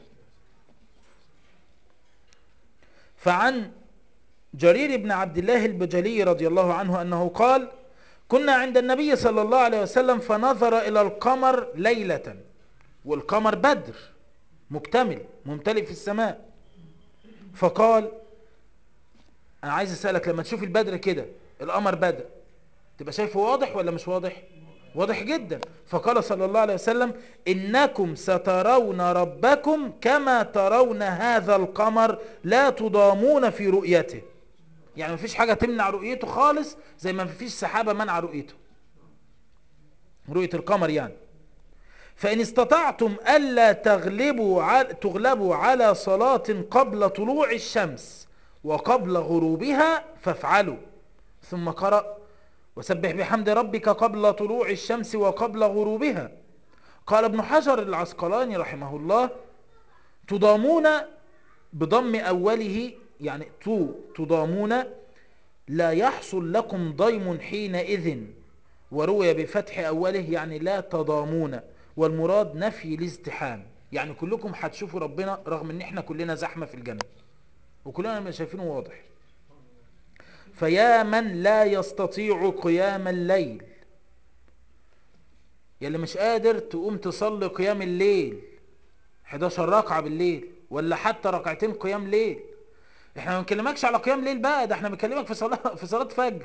فعن جرير بن عبد الله البجلي رضي الله عنه انه قال كنا عند النبي صلى الله عليه وسلم فنظر الى القمر ليلة والقمر بدر مكتمل ممتلئ في السماء فقال انا عايز اسالك لما تشوف البدر كده القمر بدر تبقى شايفه واضح ولا مش واضح واضح جدا فقال صلى الله عليه وسلم انكم سترون ربكم كما ترون هذا القمر لا تضامون في رؤيته يعني مفيش حاجة تمنع رؤيته خالص زي ما مفيش سحابة منع رؤيته رؤية القمر يعني فإن استطعتم ألا تغلبوا على تغلبوا على صلاة قبل طلوع الشمس وقبل غروبها فافعلوا ثم قرأ وسبح بحمد ربك قبل طلوع الشمس وقبل غروبها قال ابن حجر العسقلاني رحمه الله تضامون بضم أوله يعني تو تضامون لا يحصل لكم ضيم حينئذ وروي بفتح أوله يعني لا تضامون والمراد نفي الازدحام يعني كلكم هتشوفوا ربنا رغم ان احنا كلنا زحمة في الجنة وكلنا مش شايفينه واضح فيا من لا يستطيع قيام الليل يلي مش قادر تقوم تصلي قيام الليل 11 ركعة بالليل ولا حتى ركعتين قيام ليل احنا ما بنكلمكش على قيام ليل بقى ده احنا بنكلمك في صلاة في صلاة فجر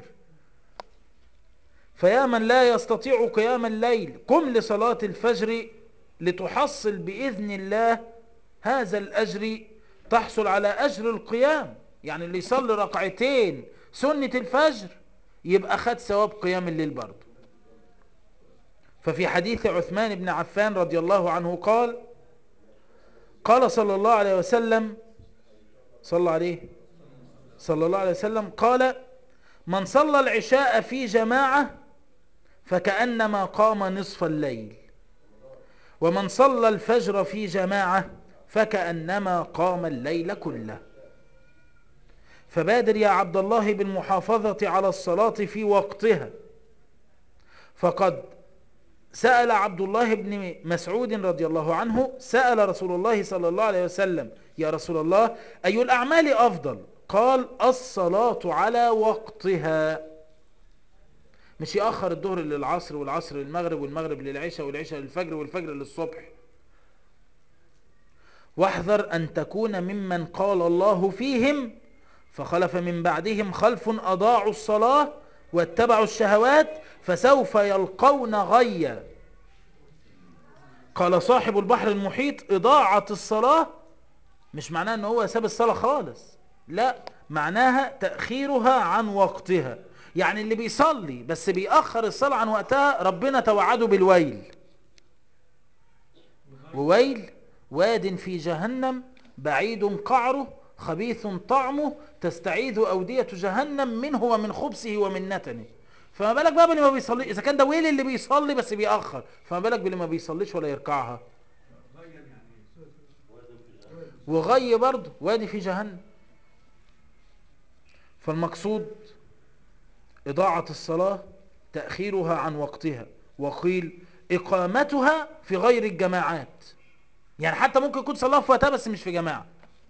فيا من لا يستطيع قيام الليل قم لصلاة الفجر لتحصل بإذن الله هذا الأجر تحصل على أجر القيام يعني اللي يصلي ركعتين سنة الفجر يبقى خد ثواب قيام الليل برضه ففي حديث عثمان بن عفان رضي الله عنه قال قال صلى الله عليه وسلم صلى عليه صلى الله عليه وسلم قال من صلى العشاء في جماعة فكأنما قام نصف الليل ومن صلى الفجر في جماعة فكأنما قام الليل كله فبادر يا عبد الله بالمحافظة على الصلاة في وقتها فقد سأل عبد الله بن مسعود رضي الله عنه سأل رسول الله صلى الله عليه وسلم يا رسول الله أي الأعمال أفضل قال الصلاة على وقتها مش يأخر الظهر للعصر والعصر للمغرب والمغرب للعشاء والعشاء للفجر والفجر للصبح واحذر أن تكون ممن قال الله فيهم فخلف من بعدهم خلف أضاعوا الصلاة واتبعوا الشهوات فسوف يلقون غيا قال صاحب البحر المحيط إضاعة الصلاة مش معناها ان هو ساب الصلاة خالص لا معناها تأخيرها عن وقتها يعني اللي بيصلي بس بيأخر الصلاة عن وقتها ربنا توعده بالويل وويل واد في جهنم بعيد قعره خبيث طعمه تستعيذ أودية جهنم منه ومن خبثه ومن نتنه فما بالك بقى باللي ما بيصلي إذا كان ده ويل اللي بيصلي بس بيأخر فما بالك باللي ما بيصليش ولا يركعها غير وغي برضه وادي في جهنم فالمقصود إضاعة الصلاة تأخيرها عن وقتها وقيل إقامتها في غير الجماعات يعني حتى ممكن يكون صلاة في وقتها بس مش في جماعة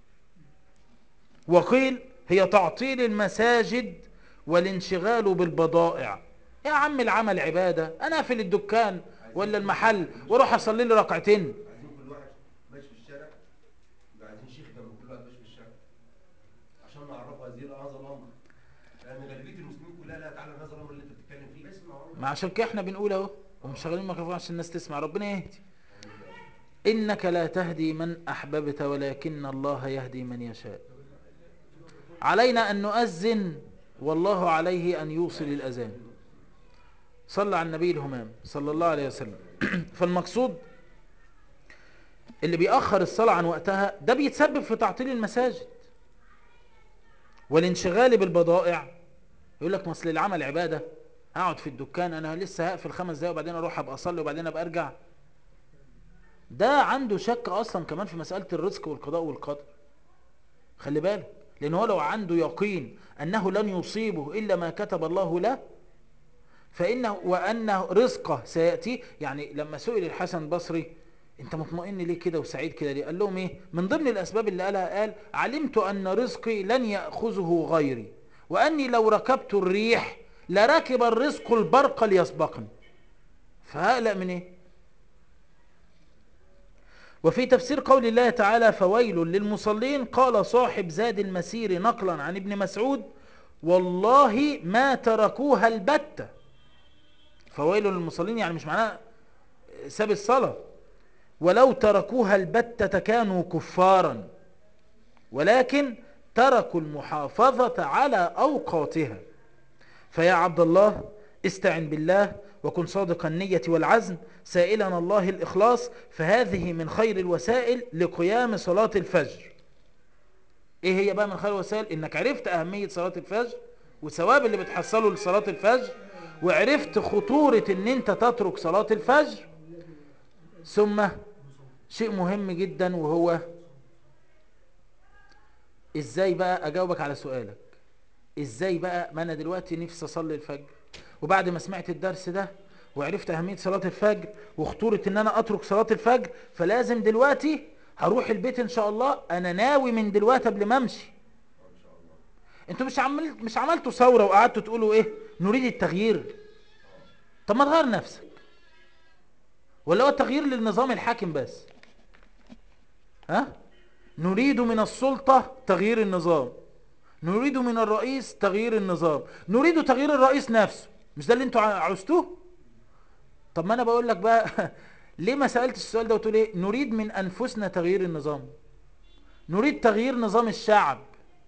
وقيل هي تعطيل المساجد والانشغال بالبضائع يا عم العمل عبادة أنا أقفل الدكان ولا المحل واروح أصلي لي ركعتين عايزين كل واحد ماشي في الشارع يبقى عايزين شيخ جنب كل واحد ماشي في الشارع عشان نعرفه هذه هذا الامر لان غالبيه المسلمين كلها لا تعلم هذا الامر اللي انت بتتكلم فيه اسمع والله. ما عشان كده احنا بنقول اهو ومشغلين الميكروفون عشان الناس تسمع ربنا يهدي إنك لا تهدي من أحببت ولكن الله يهدي من يشاء علينا أن نؤذن والله عليه أن يوصل الأذان صلى على النبي الهمام صلى الله عليه وسلم فالمقصود اللي بيأخر الصلاة عن وقتها ده بيتسبب في تعطيل المساجد والانشغال بالبضائع يقول لك مصل العمل عبادة اقعد في الدكان انا لسه هقفل خمس دقايق وبعدين اروح ابقى اصلي وبعدين ابقى ارجع ده عنده شك اصلا كمان في مسألة الرزق والقضاء والقدر خلي بالك لان هو لو عنده يقين انه لن يصيبه الا ما كتب الله له فانه وانه رزقه سياتي يعني لما سئل الحسن البصري انت مطمئن ليه كده وسعيد كده ليه قال لهم ايه من ضمن الاسباب اللي قالها قال علمت ان رزقي لن ياخذه غيري واني لو ركبت الريح لركب الرزق البرق ليسبقني فهقلق من ايه وفي تفسير قول الله تعالى فويل للمصلين قال صاحب زاد المسير نقلا عن ابن مسعود والله ما تركوها البتة فويل للمصلين يعني مش معناه ساب الصلاة ولو تركوها البتة كانوا كفارا ولكن تركوا المحافظة على أوقاتها فيا عبد الله استعن بالله وكن صادق النية والعزم سائلا الله الإخلاص فهذه من خير الوسائل لقيام صلاة الفجر ايه هي بقى من خير الوسائل انك عرفت اهمية صلاة الفجر وثواب اللي بتحصله لصلاة الفجر وعرفت خطورة ان انت تترك صلاة الفجر ثم شيء مهم جدا وهو ازاي بقى اجاوبك على سؤالك ازاي بقى ما انا دلوقتي نفسي اصلي الفجر وبعد ما سمعت الدرس ده وعرفت اهمية صلاة الفجر وخطورة ان انا اترك صلاة الفجر فلازم دلوقتي هروح البيت ان شاء الله انا ناوي من دلوقتي قبل ما امشي انتوا مش عمل مش عملتوا ثوره وقعدتوا تقولوا ايه نريد التغيير طب ما تغير نفسك ولا هو التغيير للنظام الحاكم بس ها نريد من السلطة تغيير النظام نريد من الرئيس تغيير النظام نريد تغيير الرئيس نفسه مش ده اللي انتوا عاوزتوه طب ما انا بقول لك بقى ليه ما سألتش السؤال ده وتقول ايه نريد من انفسنا تغيير النظام نريد تغيير نظام الشعب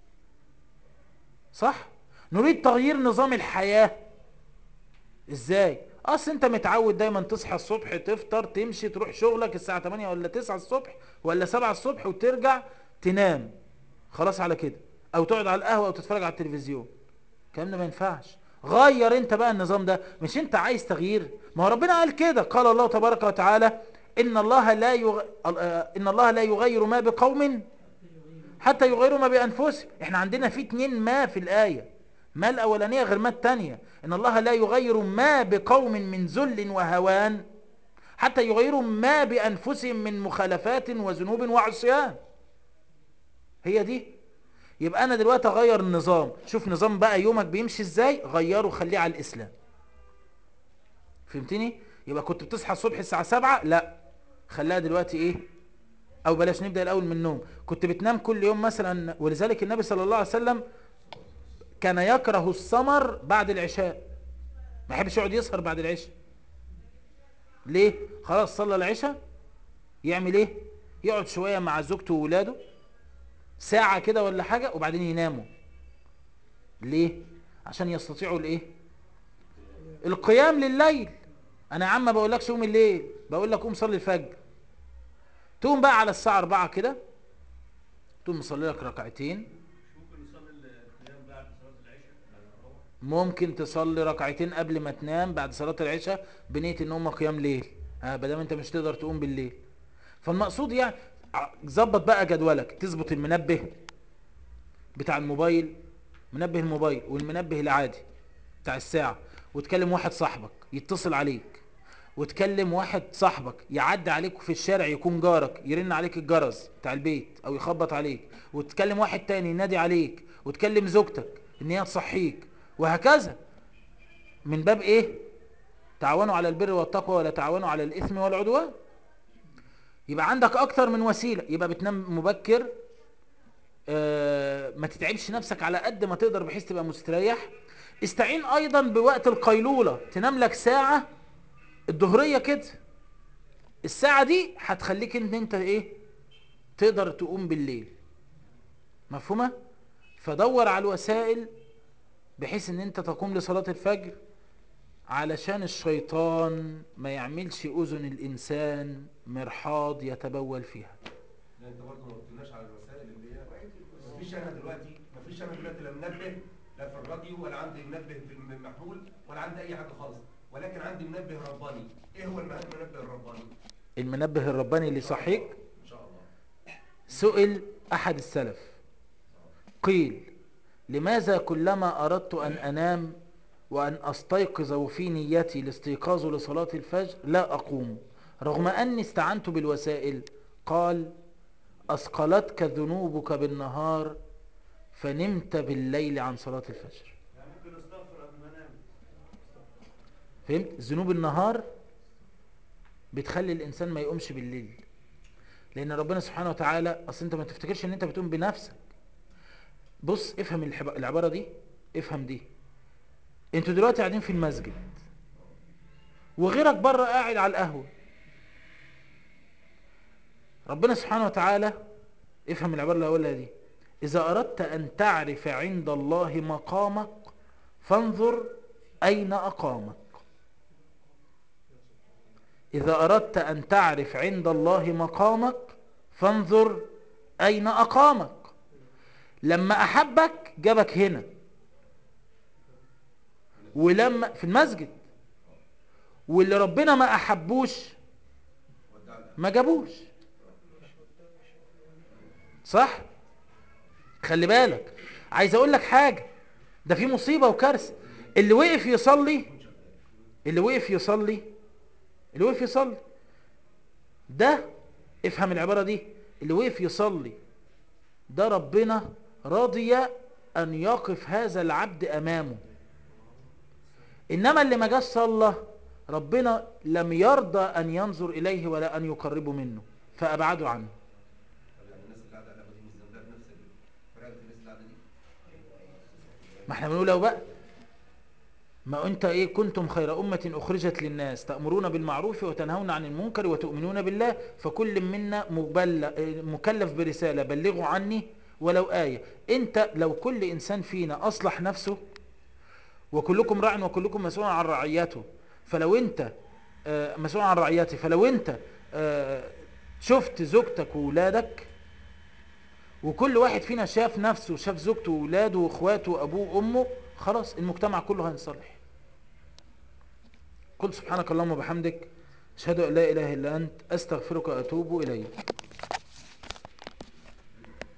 صح نريد تغيير نظام الحياة ازاي اصل انت متعود دايما تصحى الصبح تفطر تمشي تروح شغلك الساعة 8 ولا 9 الصبح ولا 7 الصبح وترجع تنام خلاص على كده او تقعد على القهوة او تتفرج على التلفزيون الكلام ده ما ينفعش غير انت بقى النظام ده مش انت عايز تغيير ما هو ربنا قال كده قال الله تبارك وتعالى ان الله لا يغ... ان الله لا يغير ما بقوم حتى يغيروا ما بانفسهم احنا عندنا في اتنين ما في الايه ما الاولانيه غير ما الثانيه ان الله لا يغير ما بقوم من ذل وهوان حتى يغيروا ما بانفسهم من مخالفات وذنوب وعصيان هي دي يبقى انا دلوقتي اغير النظام شوف نظام بقى يومك بيمشي ازاي غيره خليه على الاسلام فهمتني يبقى كنت بتصحى الصبح الساعة سبعة لا خليها دلوقتي ايه او بلاش نبدأ الاول من النوم كنت بتنام كل يوم مثلا ولذلك النبي صلى الله عليه وسلم كان يكره السمر بعد العشاء ما يحبش يقعد يسهر بعد العشاء ليه خلاص صلى العشاء يعمل ايه يقعد شوية مع زوجته وولاده ساعة كده ولا حاجة وبعدين يناموا ليه عشان يستطيعوا الايه القيام لليل انا يا عم بقول لكش قوم الليل بقول لك قوم صلي الفجر تقوم بقى على الساعة 4 كده تقوم مصلي لك ركعتين ممكن تصلي ركعتين قبل ما تنام بعد صلاة العشاء بنية ان هم قيام ليل اه بدل انت مش تقدر تقوم بالليل فالمقصود يعني ع- ظبط بقى جدولك تظبط المنبه بتاع الموبايل منبه الموبايل والمنبه العادي بتاع الساعة وتكلم واحد صاحبك يتصل عليك وتكلم واحد صاحبك يعدي عليك في الشارع يكون جارك يرن عليك الجرس بتاع البيت او يخبط عليك وتكلم واحد تاني ينادي عليك وتكلم زوجتك ان هي تصحيك وهكذا من باب ايه تعاونوا على البر والتقوى ولا تعاونوا على الاثم والعدوان يبقى عندك اكتر من وسيله يبقى بتنام مبكر آه، ما تتعبش نفسك على قد ما تقدر بحيث تبقى مستريح استعين ايضا بوقت القيلوله تنام لك ساعه الظهريه كده الساعه دي هتخليك ان انت ايه تقدر تقوم بالليل مفهومه فدور على الوسائل بحيث ان انت تقوم لصلاه الفجر علشان الشيطان ما يعملش اذن الانسان مرحاض يتبول فيها لا انت برضه ما قلتلناش على الوسائل اللي هي مفيش انا دلوقتي مفيش انا دلوقتي لا منبه لا في الراديو ولا عندي منبه في المحمول ولا عندي اي حاجه خالص ولكن عندي منبه رباني ايه هو المه- المنبه الرباني المنبه الرباني اللي يصحيك ان شاء الله سئل احد السلف قيل لماذا كلما اردت ان انام وان استيقظ وفي نيتي الاستيقاظ لصلاة الفجر لا اقوم رغم اني استعنت بالوسائل قال اثقلتك ذنوبك بالنهار فنمت بالليل عن صلاة الفجر يعني ممكن استغفر قبل ما انام فهمت ذنوب النهار بتخلي الانسان ما يقومش بالليل لان ربنا سبحانه وتعالى اصل انت ما تفتكرش ان انت بتقوم بنفسك بص افهم الحب- العبارة دي افهم دي انتوا دلوقتي قاعدين في المسجد وغيرك بره قاعد على القهوة ربنا سبحانه وتعالى افهم العبارة اللي هقولها دي إذا أردت أن تعرف عند الله مقامك فانظر أين أقامك إذا أردت أن تعرف عند الله مقامك فانظر أين أقامك لما أحبك جابك هنا ولما في المسجد واللي ربنا ما أحبوش ودع الأهل. ما جابوش صح خلي بالك عايز اقول لك حاجة ده في مصيبة وكارثة اللي وقف يصلي اللي وقف يصلي اللي وقف يصلي ده افهم العبارة دي اللي وقف يصلي ده ربنا راضي ان يقف هذا العبد امامه انما اللي ما جاش صلى ربنا لم يرضى ان ينظر اليه ولا ان يقربه منه فابعده عنه طب يعني الناس اللي قاعده على القهوه دي مش ذنبها بنفس فرقه الناس اللي قاعده دي ما احنا بنقول اهو بقى ما انت ايه كنتم خير امه اخرجت للناس تامرون بالمعروف وتنهون عن المنكر وتؤمنون بالله فكل منا مبل... مكلف برساله بلغوا عني ولو ايه انت لو كل انسان فينا اصلح نفسه وكلكم راع وكلكم مسؤول عن رعيته فلو انت آه، مسؤول عن رعيته فلو انت آه، شفت زوجتك وولادك وكل واحد فينا شاف نفسه شاف زوجته وولاده واخواته وابوه وامه خلاص المجتمع كله هينصلح قل سبحانك اللهم وبحمدك اشهد ان لا اله الا انت استغفرك واتوب اليك